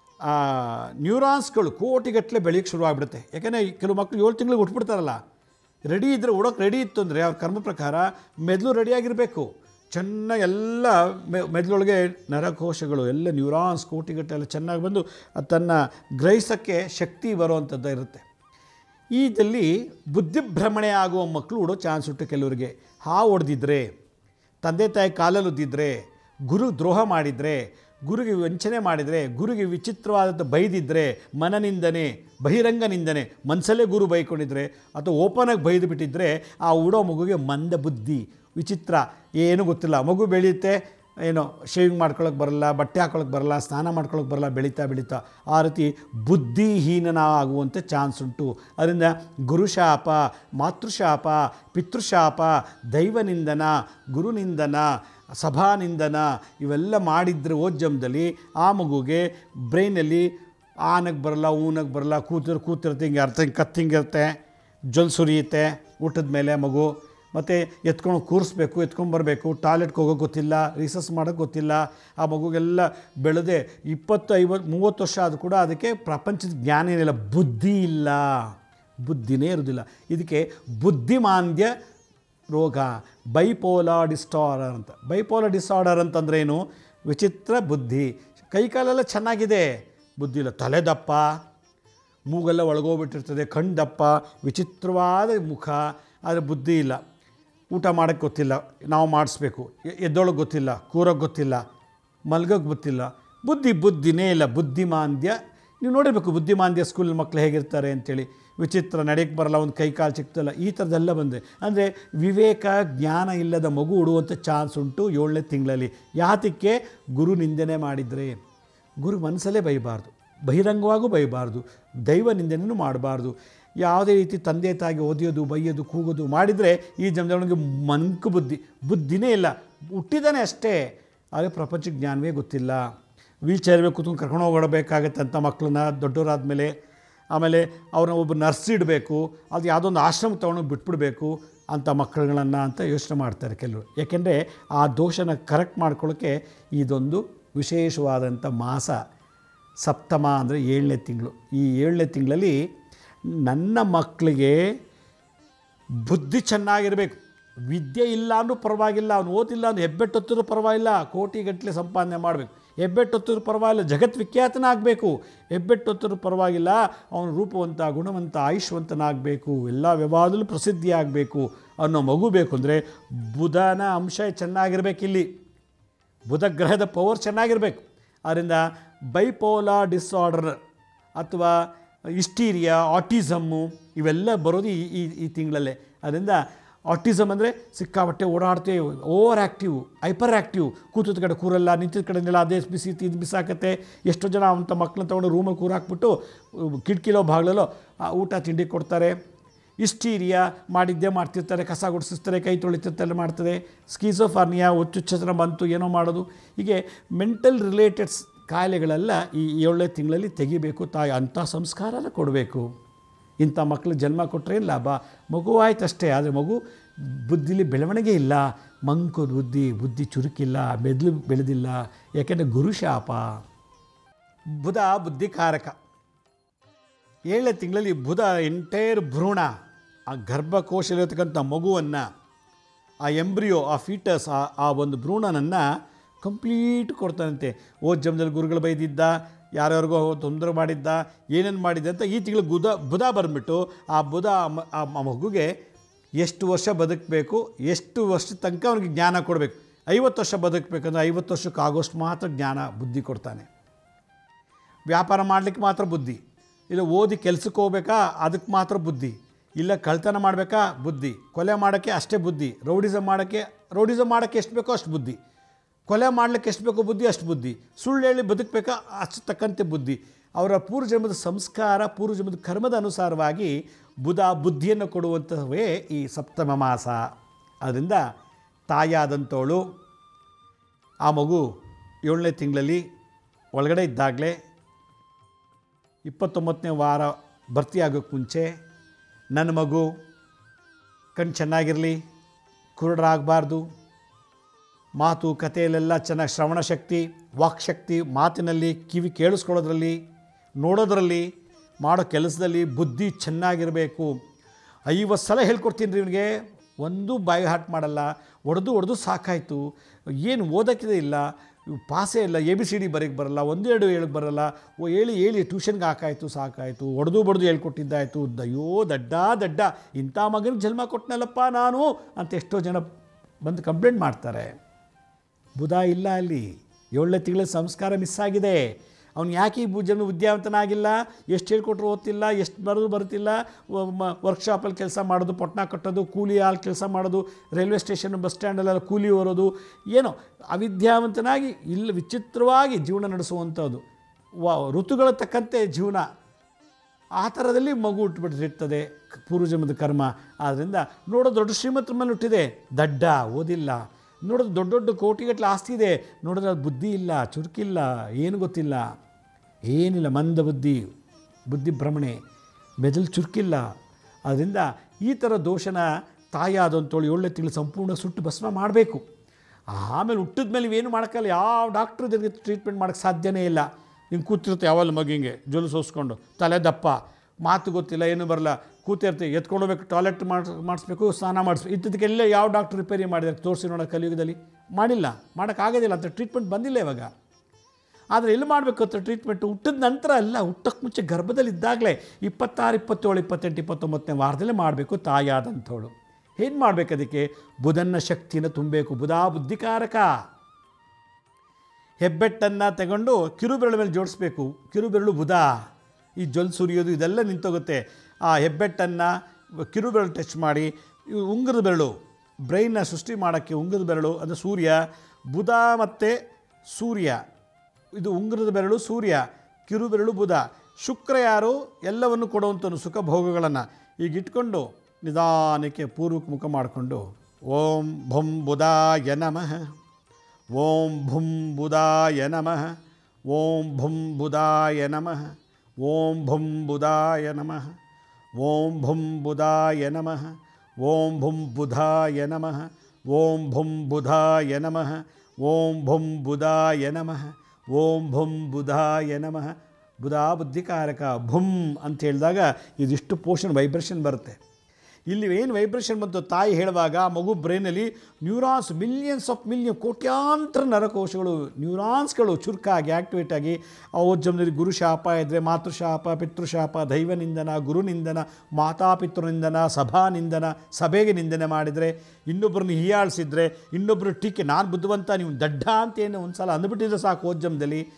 Speaker 1: ನ್ಯೂರಾನ್ಸ್ಗಳು ಕೋಟಿಗಟ್ಟಲೆ ಬೆಳೆಯೋಕ್ಕೆ ಶುರುವಾಗ್ಬಿಡುತ್ತೆ ಯಾಕೆಂದರೆ ಕೆಲವು ಮಕ್ಕಳು ಏಳು ತಿಂಗಳಿಗೆ ಹುಟ್ಬಿಡ್ತಾರಲ್ಲ ರೆಡಿ ಇದ್ದರೆ ಉಡೋಕೆ ರೆಡಿ ಇತ್ತು ಅಂದರೆ ಅವ್ರ ಕರ್ಮ ಪ್ರಕಾರ ಮೆದುಳು ರೆಡಿಯಾಗಿರಬೇಕು ಚೆನ್ನಾಗಿ ಎಲ್ಲ ಮೆ- ಮೆದುಳೊಳಗೆ ನರಕೋಶಗಳು ಎಲ್ಲ ನ್ಯೂರಾನ್ಸ್ ಕೋಟಿಗಟ್ಟಲೆ ಎಲ್ಲ ಚೆನ್ನಾಗಿ ಬಂದು ಅದು ತನ್ನ ಗ್ರಹಿಸೋಕ್ಕೆ ಶಕ್ತಿ ಬರುವಂಥದ್ದು ಇರುತ್ತೆ ಈದಲ್ಲಿ ಬುದ್ಧಿಭ್ರಮಣೆ ಆಗುವ ಮಕ್ಕಳು ಉಡೋ ಚಾನ್ಸ್ ಉಂಟು ಕೆಲವರಿಗೆ ಹಾವು ಹೊಡೆದಿದ್ರೆ ತಂದೆ ತಾಯಿ ಕಾಲಲ್ಲಿ ಉದ್ದಿದ್ರೆ ಗುರು ದ್ರೋಹ ಮಾಡಿದರೆ ಗುರುಗೆ ವಂಚನೆ ಮಾಡಿದರೆ ಗುರುಗೆ ವಿಚಿತ್ರವಾದಂಥ ಬೈದಿದ್ದರೆ ಮನನಿಂದನೆ ಬಹಿರಂಗ ನಿಂದನೆ ಮನಸಲ್ಲೇ ಗುರು ಬೈಕೊಂಡಿದ್ರೆ ಅಥವಾ ಓಪನಾಗಿ ಬೈದು ಬಿಟ್ಟಿದ್ರೆ ಆ ಉಡೋ ಮಗುಗೆ ಮಂದ ಬುದ್ಧಿ ವಿಚಿತ್ರ ಏನೂ ಗೊತ್ತಿಲ್ಲ ಮಗು ಬೆಳೆಯುತ್ತೆ ಏನೋ ಶೇವಿಂಗ್ ಮಾಡ್ಕೊಳಕ್ಕೆ ಬರಲ್ಲ ಬಟ್ಟೆ ಹಾಕೊಳಕ್ಕೆ ಬರಲ್ಲ ಸ್ನಾನ ಮಾಡ್ಕೊಳಕ್ಕೆ ಬರಲ್ಲ ಬೆಳೀತಾ ಬೆಳೀತಾ ಆ ರೀತಿ ಬುದ್ಧಿಹೀನನ ಆಗುವಂಥ ಚಾನ್ಸ್ ಉಂಟು ಅದರಿಂದ ಗುರುಶಾಪ ಮಾತೃಶಾಪ ಪಿತೃಶಾಪ ದೈವನಿಂದನ ಗುರುನಿಂದನ ಸಭಾನಿಂದನ ಇವೆಲ್ಲ ಮಾಡಿದ್ರೆ ಓಜ್ಜಂದಲ್ಲಿ ಆ ಮಗುಗೆ ಬ್ರೈನಲ್ಲಿ ಆನಕ್ಕೆ ಬರಲ್ಲ ಊನಕ್ಕೆ ಬರಲ್ಲ ಕೂತಿರ್ ಕೂತಿರುತ್ತೆ ಹಿಂಗೆ ಅರ್ಥ ಹಿಂಗೆ ಕತ್ತು ಹಿಂಗಿರುತ್ತೆ ಜೊಲ್ ಸುರಿಯುತ್ತೆ ಊಟದ ಮೇಲೆ ಮಗು ಮತ್ತು ಎತ್ಕೊಂಡು ಕೂರಿಸ್ಬೇಕು ಎತ್ಕೊಂಡು ಬರಬೇಕು ಟಾಯ್ಲೆಟ್ಗೆ ಹೋಗೋಕೆ ಗೊತ್ತಿಲ್ಲ ರಿಸರ್ಚ್ ಮಾಡೋಕ್ಕೆ ಗೊತ್ತಿಲ್ಲ ಆ ಮಗುಗೆಲ್ಲ ಬೆಳೆದೆ ಇಪ್ಪತ್ತು ಐವತ್ತು ಮೂವತ್ತು ವರ್ಷ ಆದರೂ ಕೂಡ ಅದಕ್ಕೆ ಪ್ರಪಂಚದ ಜ್ಞಾನ ಏನಿಲ್ಲ ಬುದ್ಧಿ ಇಲ್ಲ ಬುದ್ಧಿನೇ ಇರೋದಿಲ್ಲ ಇದಕ್ಕೆ ಬುದ್ಧಿಮಾಂದ್ಯ ರೋಗ ಬೈಪೋಲಾ ಡಿಸ್ಟಾರ್ಡರ್ ಅಂತ ಬೈಪೋಲಾ ಡಿಸಾರ್ಡರ್ ಅಂತಂದ್ರೆ ಏನು ವಿಚಿತ್ರ ಬುದ್ಧಿ ಕೈಕಾಲೆಲ್ಲ ಚೆನ್ನಾಗಿದೆ ಬುದ್ಧಿ ಇಲ್ಲ ತಲೆ ದಪ್ಪ ಮೂಗೆಲ್ಲ ಒಳಗೋಗ್ಬಿಟ್ಟಿರ್ತದೆ ಕಣ್ಣು ದಪ್ಪ ವಿಚಿತ್ರವಾದ ಮುಖ ಆದರೆ ಬುದ್ಧಿ ಇಲ್ಲ ಊಟ ಮಾಡೋಕ್ಕೆ ಗೊತ್ತಿಲ್ಲ ನಾವು ಮಾಡಿಸ್ಬೇಕು ಎ- ಎದ್ದೊಳಗೆ ಗೊತ್ತಿಲ್ಲ ಕೂರೋಕ್ಕೆ ಗೊತ್ತಿಲ್ಲ ಮಲ್ಗೋಕ್ಕೆ ಗೊತ್ತಿಲ್ಲ ಬುದ್ಧಿ ಬುದ್ಧಿನೇ ಇಲ್ಲ ಬುದ್ಧಿಮಾಂದ್ಯ ನೀವು ನೋಡಿರಬೇಕು ಬುದ್ಧಿಮಾಂದ್ಯ ಸ್ಕೂಲ್ ಮಕ್ಕಳು ಹೇಗಿರ್ತಾರೆ ಅಂತೇಳಿ ವಿಚಿತ್ರ ನಡೆಯಕ್ಕೆ ಬರಲ್ಲ ಒಂದು ಕೈ ಕಾಲು ಸಿಗ್ತಲ್ಲ ಈ ಥರದ್ದೆಲ್ಲ ಬಂದೆ ಅಂದರೆ ವಿವೇಕ ಜ್ಞಾನ ಇಲ್ಲದ ಮಗು ಉಡುವಂಥ ಚಾನ್ಸ್ ಉಂಟು ಏಳನೇ ತಿಂಗಳಲ್ಲಿ ಯಾತಕ್ಕೆ ಗುರು ನಿಂದನೆ ಮಾಡಿದರೆ ಗುರು ಮನಸ್ಸಲ್ಲೇ ಬೈಬಾರ್ದು ಬಹಿರಂಗವಾಗೂ ಬೈಬಾರ್ದು ದೈವ ನಿಂದನೆಯೂ ಮಾಡಬಾರ್ದು ಯಾವುದೇ ರೀತಿ ತಂದೆ ತಾಯಿಗೆ ಓದಿಯೋದು ಬೈಯೋದು ಕೂಗೋದು ಮಾಡಿದರೆ ಈ ಜನ್ಮದೊಳಗೆ ಮಂಕು ಬುದ್ಧಿ ಬುದ್ಧಿನೇ ಇಲ್ಲ ಹುಟ್ಟಿದಾನೆ ಅಷ್ಟೇ ಆದರೆ ಪ್ರಪಂಚ ಜ್ಞಾನವೇ ಗೊತ್ತಿಲ್ಲ ವೀಲ್ ಚೇರ್ ಮೇಲೆ ಕೂತ್ಕೊಂಡು ಕರ್ಕೊಂಡು ಹೋಗಬೇಕಾಗತ್ತೆ ಅಂತ ಮಕ್ಕಳನ್ನ ದೊಡ್ಡವರಾದಮೇಲೆ ಆಮೇಲೆ ಅವ್ರನ್ನ ಒಬ್ಬ ನರ್ಸ್ ಇಡಬೇಕು ಅದು ಯಾವುದೋ ಒಂದು ಆಶ್ರಮ ತೊಗೊಂಡು ಬಿಟ್ಬಿಡ್ಬೇಕು ಅಂಥ ಮಕ್ಕಳುಗಳನ್ನು ಅಂತ ಯೋಚನೆ ಮಾಡ್ತಾರೆ ಕೆಲವರು ಯಾಕೆಂದರೆ ಆ ದೋಷನ ಕರೆಕ್ಟ್ ಮಾಡ್ಕೊಳ್ಳೋಕ್ಕೆ ಇದೊಂದು ವಿಶೇಷವಾದಂಥ ಮಾಸ ಸಪ್ತಮ ಅಂದರೆ ಏಳನೇ ತಿಂಗಳು ಈ ಏಳನೇ ತಿಂಗಳಲ್ಲಿ ನನ್ನ ಮಕ್ಕಳಿಗೆ ಬುದ್ಧಿ ಚೆನ್ನಾಗಿರಬೇಕು ವಿದ್ಯೆ ಇಲ್ಲ ಅಂದ್ರೂ ಪರವಾಗಿಲ್ಲ ಅವ್ನು ಓದಿಲ್ಲ ಅಂದ್ರೆ ಹೆಬ್ಬೆಟ್ಟೊತ್ತಿದ್ರು ಪರವಾಗಿಲ್ಲ ಕೋಟಿಗಟ್ಟಲೆ ಸಂಪಾದನೆ ಮಾಡಬೇಕು ಹೆಬ್ಬೆಟ್ಟೊತ್ತಿದ್ರು ಪರವಾಗಿಲ್ಲ ಜಗತ್ ವಿಖ್ಯಾತನಾಗಬೇಕು ಹೆಬ್ಬೆಟ್ಟೊತ್ತಿದ್ರು ಪರವಾಗಿಲ್ಲ ಅವನು ರೂಪವಂತ ಗುಣವಂತ ಆಯುಷ್ವಂತನಾಗಬೇಕು ಎಲ್ಲ ವ್ಯವಹಾರದಲ್ಲೂ ಪ್ರಸಿದ್ಧಿ ಆಗಬೇಕು ಅನ್ನೋ ಮಗು ಬೇಕು ಅಂದರೆ ಬುಧನ ಅಂಶ ಚೆನ್ನಾಗಿರ್ಬೇಕಿಲ್ಲಿ ಬುಧ ಗ್ರಹದ ಪವರ್ ಚೆನ್ನಾಗಿರಬೇಕು ಆದ್ದರಿಂದ ಬೈಪೋಲಾ ಡಿಸಾರ್ಡರ್ ಅಥವಾ ಇಸ್ಟೀರಿಯಾ ಆಟಿಸಮ್ಮು ಇವೆಲ್ಲ ಬರೋದು ಈ ಈ ಈ ತಿಂಗಳಲ್ಲೇ ಅದರಿಂದ ಆಟಿಸಮ್ ಅಂದರೆ ಸಿಕ್ಕಾಪಟ್ಟೆ ಓಡಾಡ್ತೇವೆ ಓವರ್ ಆ್ಯಕ್ಟಿವ್ ಹೈಪರ್ ಆ್ಯಕ್ಟಿವ್ ಕೂತದ ಕಡೆ ಕೂರಲ್ಲ ನಿಂತಿದ್ದ ಕಡೆನೆಲ್ಲ ಅದೇ ಬಿಸಿ ಇದು ಬಿಸಾಕತ್ತೆ ಎಷ್ಟೋ ಜನ ಅಂಥ ಮಕ್ಕಳನ್ನ ತೊಗೊಂಡು ರೂಮಲ್ಲಿ ಕೂರಾಕ್ಬಿಟ್ಟು ಕಿಟಕಿಲೋ ಬಾಗ್ಲಲ್ಲೋ ಆ ಊಟ ತಿಂಡಿ ಕೊಡ್ತಾರೆ ಇಸ್ಟೀರಿಯಾ ಮಾಡಿದ್ದೇ ಮಾಡ್ತಿರ್ತಾರೆ ಕಸ ಗುಡಿಸಿರ್ತಾರೆ ಕೈ ತೊಳಿತಿರ್ತಾರೆ ಮಾಡ್ತದೆ ಸ್ಕೀಸೋಫಾರ್ನಿಯಾ ಹುಚ್ಚುಚ್ಚತನ ಬಂತು ಏನೋ ಮಾಡೋದು ಹೀಗೆ ಮೆಂಟಲ್ ರಿಲೇಟೆಡ್ಸ್ ಕಾಯಿಲೆಗಳೆಲ್ಲ ಈ ಏಳನೇ ತಿಂಗಳಲ್ಲಿ ತೆಗಿಬೇಕು ತಾಯಿ ಅಂಥ ಸಂಸ್ಕಾರನ ಕೊಡಬೇಕು ಇಂಥ ಮಕ್ಕಳು ಜನ್ಮ ಕೊಟ್ಟರೆ ಲಾಭ ಮಗು ಆಯ್ತಷ್ಟೇ ಆದರೆ ಮಗು ಬುದ್ಧಿಲಿ ಬೆಳವಣಿಗೆ ಇಲ್ಲ ಮಂಕು ಬುದ್ಧಿ ಬುದ್ಧಿ ಚುರುಕಿಲ್ಲ ಮೆದುಳು ಬೆಳೆದಿಲ್ಲ ಯಾಕೆಂದರೆ ಗುರುಶಾಪ ಬುಧ ಬುದ್ಧಿಕಾರಕ ಏಳನೇ ತಿಂಗಳಲ್ಲಿ ಬುಧ ಎಂಟೈರ್ ಭ್ರೂಣ ಆ ಗರ್ಭಕೋಶದಲ್ಲಿರ್ತಕ್ಕಂಥ ಮಗುವನ್ನು ಆ ಎಂಬ್ರಿಯೋ ಆ ಫೀಟಸ್ ಆ ಆ ಒಂದು ಭ್ರೂಣನನ್ನು ಕಂಪ್ಲೀಟ್ ಕೊಡ್ತಾನಂತೆ ಓ ಜನ್ಮದಲ್ಲಿ ಗುರುಗಳು ಬೈದಿದ್ದ ಯಾರ್ಯಾರಿಗೋ ತೊಂದರೆ ಮಾಡಿದ್ದ ಏನೇನು ಮಾಡಿದ್ದ ಅಂತ ಈ ತಿಂಗಳು ಗುದ ಬುಧ ಬಂದ್ಬಿಟ್ಟು ಆ ಬುಧ ಆ ಮ- ಆ ಮ- ಮಗುಗೆ ಎಷ್ಟು ವರ್ಷ ಬದುಕಬೇಕು ಎಷ್ಟು ವರ್ಷದ ತನಕ ಅವನಿಗೆ ಜ್ಞಾನ ಕೊಡಬೇಕು ಐವತ್ತು ವರ್ಷ ಬದುಕಬೇಕಂದ್ರೆ ಐವತ್ತು ವರ್ಷಕ್ಕೆ ಆಗೋಷ್ಟು ಮಾತ್ರ ಜ್ಞಾನ ಬುದ್ಧಿ ಕೊಡ್ತಾನೆ ವ್ಯಾಪಾರ ಮಾಡಲಿಕ್ಕೆ ಮಾತ್ರ ಬುದ್ಧಿ ಇಲ್ಲ ಓದಿ ಕೆಲ್ಸಕ್ಕೆ ಹೋಗ್ಬೇಕಾ ಅದಕ್ಕೆ ಮಾತ್ರ ಬುದ್ಧಿ ಇಲ್ಲ ಕಳ್ತನ ಮಾಡಬೇಕಾ ಬುದ್ಧಿ ಕೊಲೆ ಮಾಡೋಕ್ಕೆ ಅಷ್ಟೇ ಬುದ್ಧಿ ರೌಡಿಸಮ್ ಮಾಡೋಕ್ಕೆ ರೌಡಿಸಮ್ ಮಾಡೋಕ್ಕೆ ಎಷ್ಟು ಬೇಕೋ ಅಷ್ಟು ಬುದ್ಧಿ ಕೊಲೆ ಮಾಡಲಿಕ್ಕೆ ಎಷ್ಟು ಬೇಕೋ ಬುದ್ಧಿ ಅಷ್ಟು ಬುದ್ಧಿ ಸುಳ್ಳು ಹೇಳಿ ಬದುಕಬೇಕಾ ಅಷ್ಟು ತಕ್ಕಂತೆ ಬುದ್ಧಿ ಅವರ ಪೂರ್ವಜನ್ಮದ ಸಂಸ್ಕಾರ ಪೂರ್ವಜನ್ಮದ ಕರ್ಮದ ಅನುಸಾರವಾಗಿ ಬುಧ ಬುದ್ಧಿಯನ್ನು ಕೊಡುವಂಥವೇ ಈ ಸಪ್ತಮ ಮಾಸ ಅದರಿಂದ ತಾಯಾದಂಥವಳು ಆ ಮಗು ಏಳನೇ ತಿಂಗಳಲ್ಲಿ ಒಳಗಡೆ ಇದ್ದಾಗಲೇ ಇಪ್ಪತ್ತೊಂಬತ್ತನೇ ವಾರ ಭರ್ತಿ ಆಗೋಕ್ಕೆ ಮುಂಚೆ ನನ್ನ ಮಗು ಕಣ್ಣು ಚೆನ್ನಾಗಿರಲಿ ಕುರುಡರಾಗಬಾರ್ದು ಮಾತು ಕಥೆಯಲ್ಲೆಲ್ಲ ಚೆನ್ನಾಗಿ ಶ್ರವಣ ಶಕ್ತಿ ವಾಕ್ಶಕ್ತಿ ಮಾತಿನಲ್ಲಿ ಕಿವಿ ಕೇಳಿಸ್ಕೊಳ್ಳೋದ್ರಲ್ಲಿ ನೋಡೋದ್ರಲ್ಲಿ ಮಾಡೋ ಕೆಲಸದಲ್ಲಿ ಬುದ್ಧಿ ಚೆನ್ನಾಗಿರಬೇಕು ಐವತ್ತು ಸಲ ಹೇಳ್ಕೊಡ್ತೀನಿ ರೀ ಇವನಿಗೆ ಒಂದು ಬಾಯಿ ಹಾಟ್ ಮಾಡಲ್ಲ ಹೊಡೆದು ಹೊಡೆದು ಸಾಕಾಯಿತು ಏನು ಓದೋಕ್ಕಿದೆ ಇಲ್ಲ ಇವ್ ಪಾಸೇ ಇಲ್ಲ ಎ ಬಿ ಸಿ ಡಿ ಬರೀಕ್ಕೆ ಬರಲ್ಲ ಒಂದೆರಡು ಹೇಳಕ್ಕೆ ಬರಲ್ಲ ಓ ಹೇಳಿ ಹೇಳಿ ಟ್ಯೂಷನ್ಗೆ ಹಾಕಾಯಿತು ಸಾಕಾಯಿತು ಹೊಡೆದು ಬಡ್ದು ಹೇಳ್ಕೊಟ್ಟಿದ್ದಾಯಿತು ಅಯ್ಯೋ ದಡ್ಡ ದಡ್ಡ ಇಂಥ ಮಗನಿಗೆ ಜನ್ಮ ಕೊಟ್ಟನಲ್ಲಪ್ಪ ನಾನು ಅಂತ ಎಷ್ಟೋ ಜನ ಬಂದು ಕಂಪ್ಲೇಂಟ್ ಮಾಡ್ತಾರೆ ಬುಧ ಇಲ್ಲ ಅಲ್ಲಿ ಏಳನೇ ತಿಂಗಳ ಸಂಸ್ಕಾರ ಮಿಸ್ ಆಗಿದೆ ಅವ್ನು ಯಾಕೆ ಈ ಬು- ಜನ ವಿದ್ಯಾವಂತನಾಗಿಲ್ಲ ಎಷ್ಟು ಹೇಳ್ಕೊಟ್ರು ಓದ್ತಿಲ್ಲ ಎಷ್ಟು ಬರೋದು ಬರ್ತಿಲ್ಲ ವರ್ಕ್ಶಾಪಲ್ಲಿ ಕೆಲಸ ಮಾಡೋದು ಪೊಟ್ನ ಕಟ್ಟೋದು ಕೂಲಿ ಹಾಲು ಕೆಲಸ ಮಾಡೋದು ರೈಲ್ವೆ ಸ್ಟೇಷನ್ ಬಸ್ ಸ್ಟ್ಯಾಂಡಲ್ಲೆಲ್ಲ ಕೂಲಿ ಹೊರೋದು ಏನೋ ಅವಿದ್ಯಾವಂತನಾಗಿ ಇಲ್ಲ ವಿಚಿತ್ರವಾಗಿ ಜೀವನ ನಡೆಸುವಂಥದ್ದು ವ ಋತುಗಳ ತಕ್ಕಂತೆ ಜೀವನ ಆ ಥರದಲ್ಲಿ ಮಗು ಹುಟ್ಟುಬಿಟ್ಟಿರ್ತದೆ ಪೂರ್ವಜನ್ಮದ ಕರ್ಮ ಆದ್ದರಿಂದ ನೋಡೋ ದೊಡ್ಡ ಶ್ರೀಮಂತರ ಮೇಲೆ ಹುಟ್ಟಿದೆ ದಡ್ಡ ಓದಿಲ್ಲ ನೋಡೋದು ದೊಡ್ಡ ದೊಡ್ಡ ಕೋಟಿಗಟ್ಟಲೆ ಆಸ್ತಿ ಇದೆ ನೋಡಿದ್ರೆ ಅದು ಬುದ್ಧಿ ಇಲ್ಲ ಚುರುಕಿಲ್ಲ ಏನು ಗೊತ್ತಿಲ್ಲ ಏನಿಲ್ಲ ಮಂದ ಬುದ್ಧಿ ಬುದ್ಧಿ ಭ್ರಮಣೆ ಮೆದುಳು ಚುರುಕಿಲ್ಲ ಅದರಿಂದ ಈ ಥರ ದೋಷನ ತಾಯಾದಂಥವಳು ಏಳನೇ ತಿಂಗಳು ಸಂಪೂರ್ಣ ಸುಟ್ಟು ಭಸ್ಮ ಮಾಡಬೇಕು ಆಮೇಲೆ ಹುಟ್ಟಿದ ಮೇಲೆ ಇವೇನು ಮಾಡೋಕ್ಕಲ್ಲ ಯಾವ ಡಾಕ್ಟ್ರ್ ಇದಕ್ಕೆ ಟ್ರೀಟ್ಮೆಂಟ್ ಮಾಡೋಕ್ಕೆ ಸಾಧ್ಯನೇ ಇಲ್ಲ ಹಿಂಗೆ ಕೂತಿರುತ್ತೆ ಯಾವಲ್ಲ ಮಗಿಂಗೆ ಜೊಲು ಸೋಸ್ಕೊಂಡು ತಲೆ ದಪ್ಪ ಮಾತು ಗೊತ್ತಿಲ್ಲ ಏನು ಬರಲ್ಲ ಕೂತಿರ್ತೀವಿ ಎತ್ಕೊಂಡು ಹೋಗ್ಬೇಕು ಟಾಯ್ಲೆಟ್ ಮಾಡಿಸ್ ಮಾಡಿಸ್ಬೇಕು ಸ್ನಾನ ಮಾಡಿಸ್ಬೇಕು ಇದ್ದದಕ್ಕೆಲ್ಲ ಯಾವ ಡಾಕ್ಟ್ರ್ ರಿಪೇರಿ ಮಾಡಿದ್ದಾರೆ ತೋರಿಸಿ ನೋಡೋ ಕಲಿಯುಗದಲ್ಲಿ ಮಾಡಿಲ್ಲ ಮಾಡೋಕ್ಕಾಗೋದಿಲ್ಲ ಅಂತ ಟ್ರೀಟ್ಮೆಂಟ್ ಬಂದಿಲ್ಲ ಇವಾಗ ಆದರೆ ಎಲ್ಲಿ ಮಾಡಬೇಕು ಅಂತ ಟ್ರೀಟ್ಮೆಂಟ್ ಹುಟ್ಟಿದ ನಂತರ ಅಲ್ಲ ಹುಟ್ಟಕ್ಕೆ ಮುಂಚೆ ಗರ್ಭದಲ್ಲಿದ್ದಾಗಲೇ ಇಪ್ಪತ್ತಾರು ಇಪ್ಪತ್ತೇಳು ಇಪ್ಪತ್ತೆಂಟು ಇಪ್ಪತ್ತೊಂಬತ್ತನೇ ವಾರದಲ್ಲೇ ಮಾಡಬೇಕು ತಾಯಾದಂಥವಳು ಏನು ಮಾಡಬೇಕು ಅದಕ್ಕೆ ಬುಧನ ಶಕ್ತಿಯನ್ನು ತುಂಬಬೇಕು ಬುಧ ಬುದ್ಧಿಕಾರಕ ಹೆಬ್ಬೆಟ್ಟನ್ನು ತಗೊಂಡು ಕಿರುಬೆರಳು ಮೇಲೆ ಜೋಡಿಸ್ಬೇಕು ಕಿರುಬೆರಳು ಬುಧ ಈ ಜೊಲ್ ಸುರಿಯೋದು ಇದೆಲ್ಲ ನಿಂತೋಗುತ್ತೆ ಆ ಹೆಬ್ಬೆಟ್ಟನ್ನು ಕಿರುಬೆರಳು ಟಚ್ ಮಾಡಿ ಇವು ಉಂಗುರದ ಬೆರಳು ಬ್ರೈನ್ನ ಸೃಷ್ಟಿ ಮಾಡೋಕ್ಕೆ ಉಂಗುರದ ಬೆರಳು ಅಂದರೆ ಸೂರ್ಯ ಬುಧ ಮತ್ತು ಸೂರ್ಯ ಇದು ಉಂಗುರದ ಬೆರಳು ಸೂರ್ಯ ಕಿರುಬೆರಳು ಬುಧ ಶುಕ್ರ ಯಾರು ಎಲ್ಲವನ್ನು ಕೊಡುವಂಥನು ಸುಖ ಭೋಗಗಳನ್ನು ಈಗ ಇಟ್ಕೊಂಡು ನಿಧಾನಕ್ಕೆ ಪೂರ್ವಕ್ಕೆ ಮುಖ ಮಾಡಿಕೊಂಡು ಓಂ ಭಂ ಬುಧಾಯ ನಮಃ ಓಂ ಭುಂ ಬುಧಾಯ ನಮಃ ಓಂ ಭುಂ ಬುಧಾಯ ನಮಃ ಓಂ ಭುಂ ಬುಧಾಯ ನಮಃ ಓಂ ಭುಂ ಬುಧಾಯ ನಮಃ ಓಂ ಭುಂ ಬುಧಾಯ ನಮಃ ಓಂ ಭುಂ ಬುಧಾಯ ನಮಃ ಓಂ ಭುಂ ಬುಧಾಯ ನಮಃ ಓಂ ಭುಂ ಬುಧಾಯ ನಮಃ ಬುಧ ಬುದ್ಧಿಕಾರಕ ಭುಂ ಅಂತ ಹೇಳಿದಾಗ ಇದಿಷ್ಟು ಪೋಷನ್ ವೈಬ್ರೇಷನ್ ಬರುತ್ತೆ ಇಲ್ಲಿ ಏನು ವೈಬ್ರೇಷನ್ ಬಂತು ತಾಯಿ ಹೇಳುವಾಗ ಆ ಮಗು ಬ್ರೈನಲ್ಲಿ ನ್ಯೂರಾನ್ಸ್ ಮಿಲಿಯನ್ಸ್ ಆಫ್ ಮಿಲಿಯನ್ ಕೋಟ್ಯಾಂತರ ನರಕೋಶಗಳು ನ್ಯೂರಾನ್ಸ್ಗಳು ಚುರುಕಾಗಿ ಆ್ಯಕ್ಟಿವೇಟ್ ಆಗಿ ಆ ಜನ್ಮದಲ್ಲಿ ಗುರುಶಾಪ ಇದ್ದರೆ ಮಾತೃಶಾಪ ಪಿತೃಶಾಪ ದೈವನಿಂದನ ಗುರುನಿಂದನ ಮಾತಾಪಿತೃನಿಂದನ ಸಭಾನಿಂದನ ಸಭೆಗೆ ನಿಂದನೆ ಮಾಡಿದರೆ ಇನ್ನೊಬ್ಬರನ್ನ ಹೀಯಾಳಿಸಿದ್ರೆ ಇನ್ನೊಬ್ಬರು ಟೀಕೆ ನಾನು ಬುದ್ಧಿವಂತ ನೀವು ದಡ್ಡ ಅಂತ ಏನು ಒಂದು ಸಲ ಅಂದ್ಬಿಟ್ಟಿದ್ರೆ ಸಾಕು ಓದ್ಜಮ್ದಲ್ಲಿ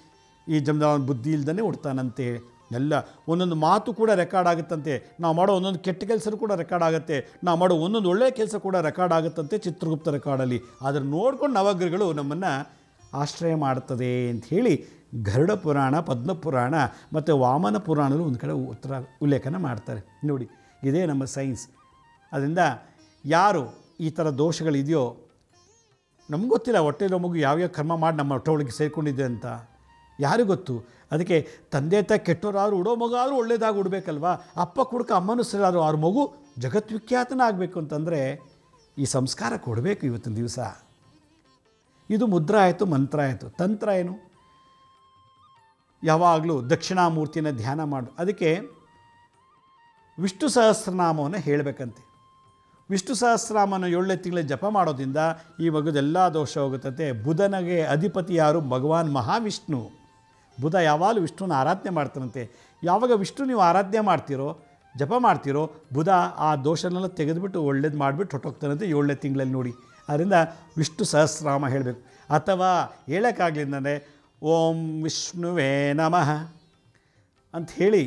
Speaker 1: ಈ ಜಮದ ಬುದ್ಧಿ ಇಲ್ದೇ ಹುಡ್ತಾನಂತೆ ಎಲ್ಲ ಒಂದೊಂದು ಮಾತು ಕೂಡ ರೆಕಾರ್ಡ್ ಆಗುತ್ತಂತೆ ನಾವು ಮಾಡೋ ಒಂದೊಂದು ಕೆಟ್ಟ ಕೆಲಸ ಕೂಡ ರೆಕಾರ್ಡ್ ಆಗುತ್ತೆ ನಾವು ಮಾಡೋ ಒಂದೊಂದು ಒಳ್ಳೆಯ ಕೆಲಸ ಕೂಡ ರೆಕಾರ್ಡ್ ಆಗುತ್ತಂತೆ ಚಿತ್ರಗುಪ್ತ ರೆಕಾರ್ಡಲ್ಲಿ ಅದನ್ನು ನೋಡ್ಕೊಂಡು ನವಗ್ರಹಗಳು ನಮ್ಮನ್ನು ಆಶ್ರಯ ಮಾಡ್ತದೆ ಅಂತ ಹೇಳಿ ಗರುಡ ಪುರಾಣ ಪದ್ಮಪುರಾಣ ಮತ್ತು ವಾಮನ ಪುರಾಣಗಳು ಒಂದು ಕಡೆ ಉತ್ತರ ಉಲ್ಲೇಖನ ಮಾಡ್ತಾರೆ ನೋಡಿ ಇದೇ ನಮ್ಮ ಸೈನ್ಸ್ ಅದರಿಂದ ಯಾರು ಈ ಥರ ದೋಷಗಳಿದೆಯೋ ನಮ್ಗೆ ಗೊತ್ತಿಲ್ಲ ಹೊಟ್ಟೆಲಿರೋ ಮಗು ಯಾವ್ಯಾವ ಕರ್ಮ ಮಾಡಿ ನಮ್ಮ ಹೊಟ್ಟೆ ಒಳಗೆ ಸೇರಿಕೊಂಡಿದೆ ಅಂತ ಯಾರಿಗೂ ಗೊತ್ತು ಅದಕ್ಕೆ ತಂದೆ ತ ಕೆಟ್ಟೋರಾದ್ರು ಉಡೋ ಮಗು ಆದರೂ ಒಳ್ಳೇದಾಗಿ ಉಡಬೇಕಲ್ವಾ ಅಪ್ಪ ಕುಡ್ಕ ಅಮ್ಮನೂ ಸರಿಯಾದ್ರು ಅವ್ರ ಮಗು ಜಗದ್ವಿಖ್ಯಾತನ ಆಗಬೇಕು ಅಂತಂದರೆ ಈ ಸಂಸ್ಕಾರ ಕೊಡಬೇಕು ಇವತ್ತಿನ ದಿವಸ ಇದು ಮುದ್ರ ಆಯಿತು ಮಂತ್ರ ಆಯಿತು ತಂತ್ರ ಏನು ಯಾವಾಗಲೂ ದಕ್ಷಿಣಾಮೂರ್ತಿನ ಧ್ಯಾನ ಮಾಡು ಅದಕ್ಕೆ ವಿಷ್ಣು ಸಹಸ್ರನಾಮವನ್ನು ಹೇಳಬೇಕಂತೆ ವಿಷ್ಣು ಸಹಸ್ರನಾಮನ ಏಳನೇ ತಿಂಗಳ ಜಪ ಮಾಡೋದ್ರಿಂದ ಈ ಮಗುದೆಲ್ಲ ದೋಷ ಹೋಗುತ್ತಂತೆ ಬುಧನಿಗೆ ಅಧಿಪತಿ ಯಾರು ಭಗವಾನ್ ಮಹಾವಿಷ್ಣು ಬುಧ ಯಾವಾಗಲೂ ವಿಷ್ಣುನ ಆರಾಧನೆ ಮಾಡ್ತಾನಂತೆ ಯಾವಾಗ ವಿಷ್ಣು ನೀವು ಆರಾಧನೆ ಮಾಡ್ತೀರೋ ಜಪ ಮಾಡ್ತೀರೋ ಬುಧ ಆ ದೋಷನೆಲ್ಲ ತೆಗೆದುಬಿಟ್ಟು ಒಳ್ಳೇದು ಮಾಡಿಬಿಟ್ಟು ಹೊಟ್ಟೋಗ್ತಾನಂತೆ ಏಳನೇ ತಿಂಗಳಲ್ಲಿ ನೋಡಿ ಅದರಿಂದ ವಿಷ್ಣು ಸಹಸ್ರನಾಮ ಹೇಳಬೇಕು ಅಥವಾ ಹೇಳೋಕ್ಕಾಗಲಿಂದರೆ ಓಂ ವಿಷ್ಣುವೇ ನಮಃ ಅಂತ ಹೇಳಿ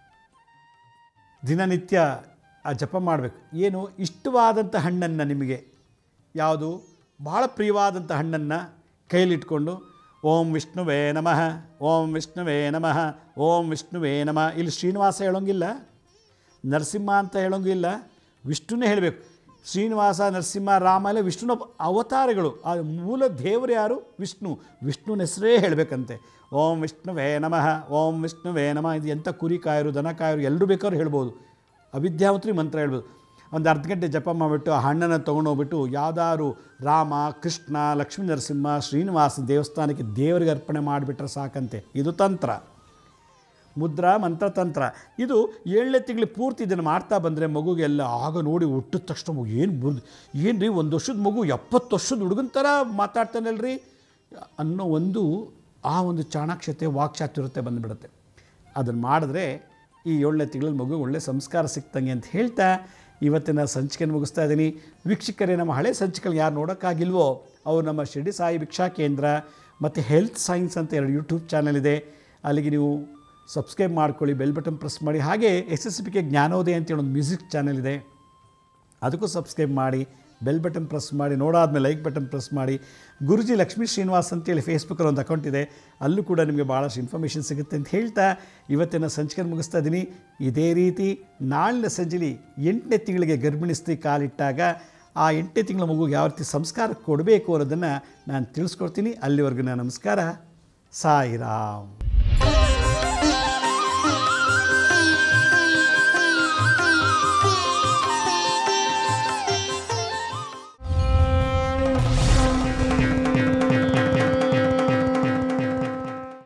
Speaker 1: ದಿನನಿತ್ಯ ಆ ಜಪ ಮಾಡಬೇಕು ಏನು ಇಷ್ಟವಾದಂಥ ಹಣ್ಣನ್ನು ನಿಮಗೆ ಯಾವುದು ಭಾಳ ಪ್ರಿಯವಾದಂಥ ಹಣ್ಣನ್ನು ಕೈಲಿಟ್ಕೊಂಡು ಓಂ ವಿಷ್ಣುವೇ ನಮಃ ಓಂ ವಿಷ್ಣುವೇ ನಮಃ ಓಂ ವಿಷ್ಣುವೇ ನಮಃ ಇಲ್ಲಿ ಶ್ರೀನಿವಾಸ ಹೇಳೋಂಗಿಲ್ಲ ನರಸಿಂಹ ಅಂತ ಹೇಳೋಂಗಿಲ್ಲ ವಿಷ್ಣುನೇ ಹೇಳಬೇಕು ಶ್ರೀನಿವಾಸ ನರಸಿಂಹ ರಾಮ ಎಲ್ಲ ವಿಷ್ಣುನ ಅವತಾರಗಳು ಆ ಮೂಲ ದೇವರು ಯಾರು ವಿಷ್ಣು ವಿಷ್ಣುನ ಹೆಸರೇ ಹೇಳಬೇಕಂತೆ ಓಂ ವಿಷ್ಣುವೇ ನಮಃ ಓಂ ವಿಷ್ಣುವೇ ನಮಃ ಇದು ಎಂಥ ಕುರಿ ಕಾಯರು ದನ ಕಾಯರು ಎಲ್ಲರೂ ಬೇಕಾದ್ರೂ ಹೇಳ್ಬೋದು ಅವಿದ್ಯಾವಂತರಿ ಮಂತ್ರ ಹೇಳ್ಬೋದು ಒಂದು ಅರ್ಧ ಗಂಟೆ ಜಪ ಮಾಡಿಬಿಟ್ಟು ಆ ಹಣ್ಣನ್ನು ತೊಗೊಂಡೋಗ್ಬಿಟ್ಟು ಯಾವ್ದಾದ್ರು ರಾಮ ಕೃಷ್ಣ ಲಕ್ಷ್ಮೀ ನರಸಿಂಹ ಶ್ರೀನಿವಾಸ ದೇವಸ್ಥಾನಕ್ಕೆ ದೇವರಿಗೆ ಅರ್ಪಣೆ ಮಾಡಿಬಿಟ್ರೆ ಸಾಕಂತೆ ಇದು ತಂತ್ರ ಮುದ್ರಾ ಮಂತ್ರತಂತ್ರ ಇದು ಏಳನೇ ತಿಂಗಳು ಪೂರ್ತಿ ಇದನ್ನು ಮಾಡ್ತಾ ಬಂದರೆ ಮಗುಗೆಲ್ಲ ಆಗ ನೋಡಿ ಹುಟ್ಟಿದ ತಕ್ಷಣ ಮಗು ಏನು ಬುರ್ದು ಏನು ರೀ ಒಂದು ವರ್ಷದ ಮಗು ಎಪ್ಪತ್ತು ವರ್ಷದ ಹುಡುಗನ ಥರ ಮಾತಾಡ್ತಾನಲ್ರಿ ಅನ್ನೋ ಒಂದು ಆ ಒಂದು ಚಾಣಾಕ್ಷತೆ ವಾಕ್ಚಾತುರ್ಯತೆ ಬಂದುಬಿಡುತ್ತೆ ಅದನ್ನು ಮಾಡಿದ್ರೆ ಈ ಏಳನೇ ತಿಂಗಳಲ್ಲಿ ಮಗು ಒಳ್ಳೆ ಸಂಸ್ಕಾರ ಸಿಕ್ತಂಗೆ ಅಂತ ಹೇಳ್ತಾ ಇವತ್ತಿನ ಸಂಚಿಕೆಯನ್ನು ಮುಗಿಸ್ತಾ ಇದ್ದೀನಿ ವೀಕ್ಷಕರೇ ನಮ್ಮ ಹಳೆ ಸಂಚಿಕೆಗಳು ಯಾರು ನೋಡೋಕ್ಕಾಗಿಲ್ವೋ ಅವರು ನಮ್ಮ ಶಿರ್ಡಿ ಸಾಯಿ ಭಿಕ್ಷಾ ಕೇಂದ್ರ ಮತ್ತು ಹೆಲ್ತ್ ಸೈನ್ಸ್ ಅಂತ ಎರಡು ಯೂಟ್ಯೂಬ್ ಚಾನಲ್ ಇದೆ ಅಲ್ಲಿಗೆ ನೀವು ಸಬ್ಸ್ಕ್ರೈಬ್ ಮಾಡ್ಕೊಳ್ಳಿ ಬೆಲ್ ಬಟನ್ ಪ್ರೆಸ್ ಮಾಡಿ ಹಾಗೆ ಎಸ್ ಎಸ್ ಪಿಗೆ ಜ್ಞಾನೋದಯ ಅಂತೇಳಿ ಒಂದು ಮ್ಯೂಸಿಕ್ ಚಾನಲ್ ಇದೆ ಅದಕ್ಕೂ ಸಬ್ಸ್ಕ್ರೈಬ್ ಮಾಡಿ ಬೆಲ್ ಬಟನ್ ಪ್ರೆಸ್ ಮಾಡಿ ನೋಡಾದ್ಮೇಲೆ ಲೈಕ್ ಬಟನ್ ಪ್ರೆಸ್ ಮಾಡಿ ಗುರುಜಿ ಲಕ್ಷ್ಮೀ ಶ್ರೀನಿವಾಸ್ ಅಂತೇಳಿ ಫೇಸ್ಬುಕ್ಕಲ್ಲಿ ಒಂದು ಅಕೌಂಟ್ ಇದೆ ಅಲ್ಲೂ ಕೂಡ ನಿಮಗೆ ಭಾಳಷ್ಟು ಇನ್ಫಾರ್ಮೇಷನ್ ಸಿಗುತ್ತೆ ಅಂತ ಹೇಳ್ತಾ ಇವತ್ತಿನ ಸಂಚಿಕೆ ಮುಗಿಸ್ತಾ ಇದ್ದೀನಿ ಇದೇ ರೀತಿ ನಾಳಿನ ಸಂಜೆಲಿ ಎಂಟನೇ ತಿಂಗಳಿಗೆ ಗರ್ಭಿಣಿ ಸ್ತ್ರೀ ಕಾಲಿಟ್ಟಾಗ ಆ ಎಂಟನೇ ತಿಂಗಳ ಮಗುಗೆ ಯಾವ ರೀತಿ ಸಂಸ್ಕಾರ ಕೊಡಬೇಕು ಅನ್ನೋದನ್ನು ನಾನು ತಿಳಿಸ್ಕೊಡ್ತೀನಿ ಅಲ್ಲಿವರೆಗೂ ನಾನು ನಮಸ್ಕಾರ ಸಾಯಿರಾಮ್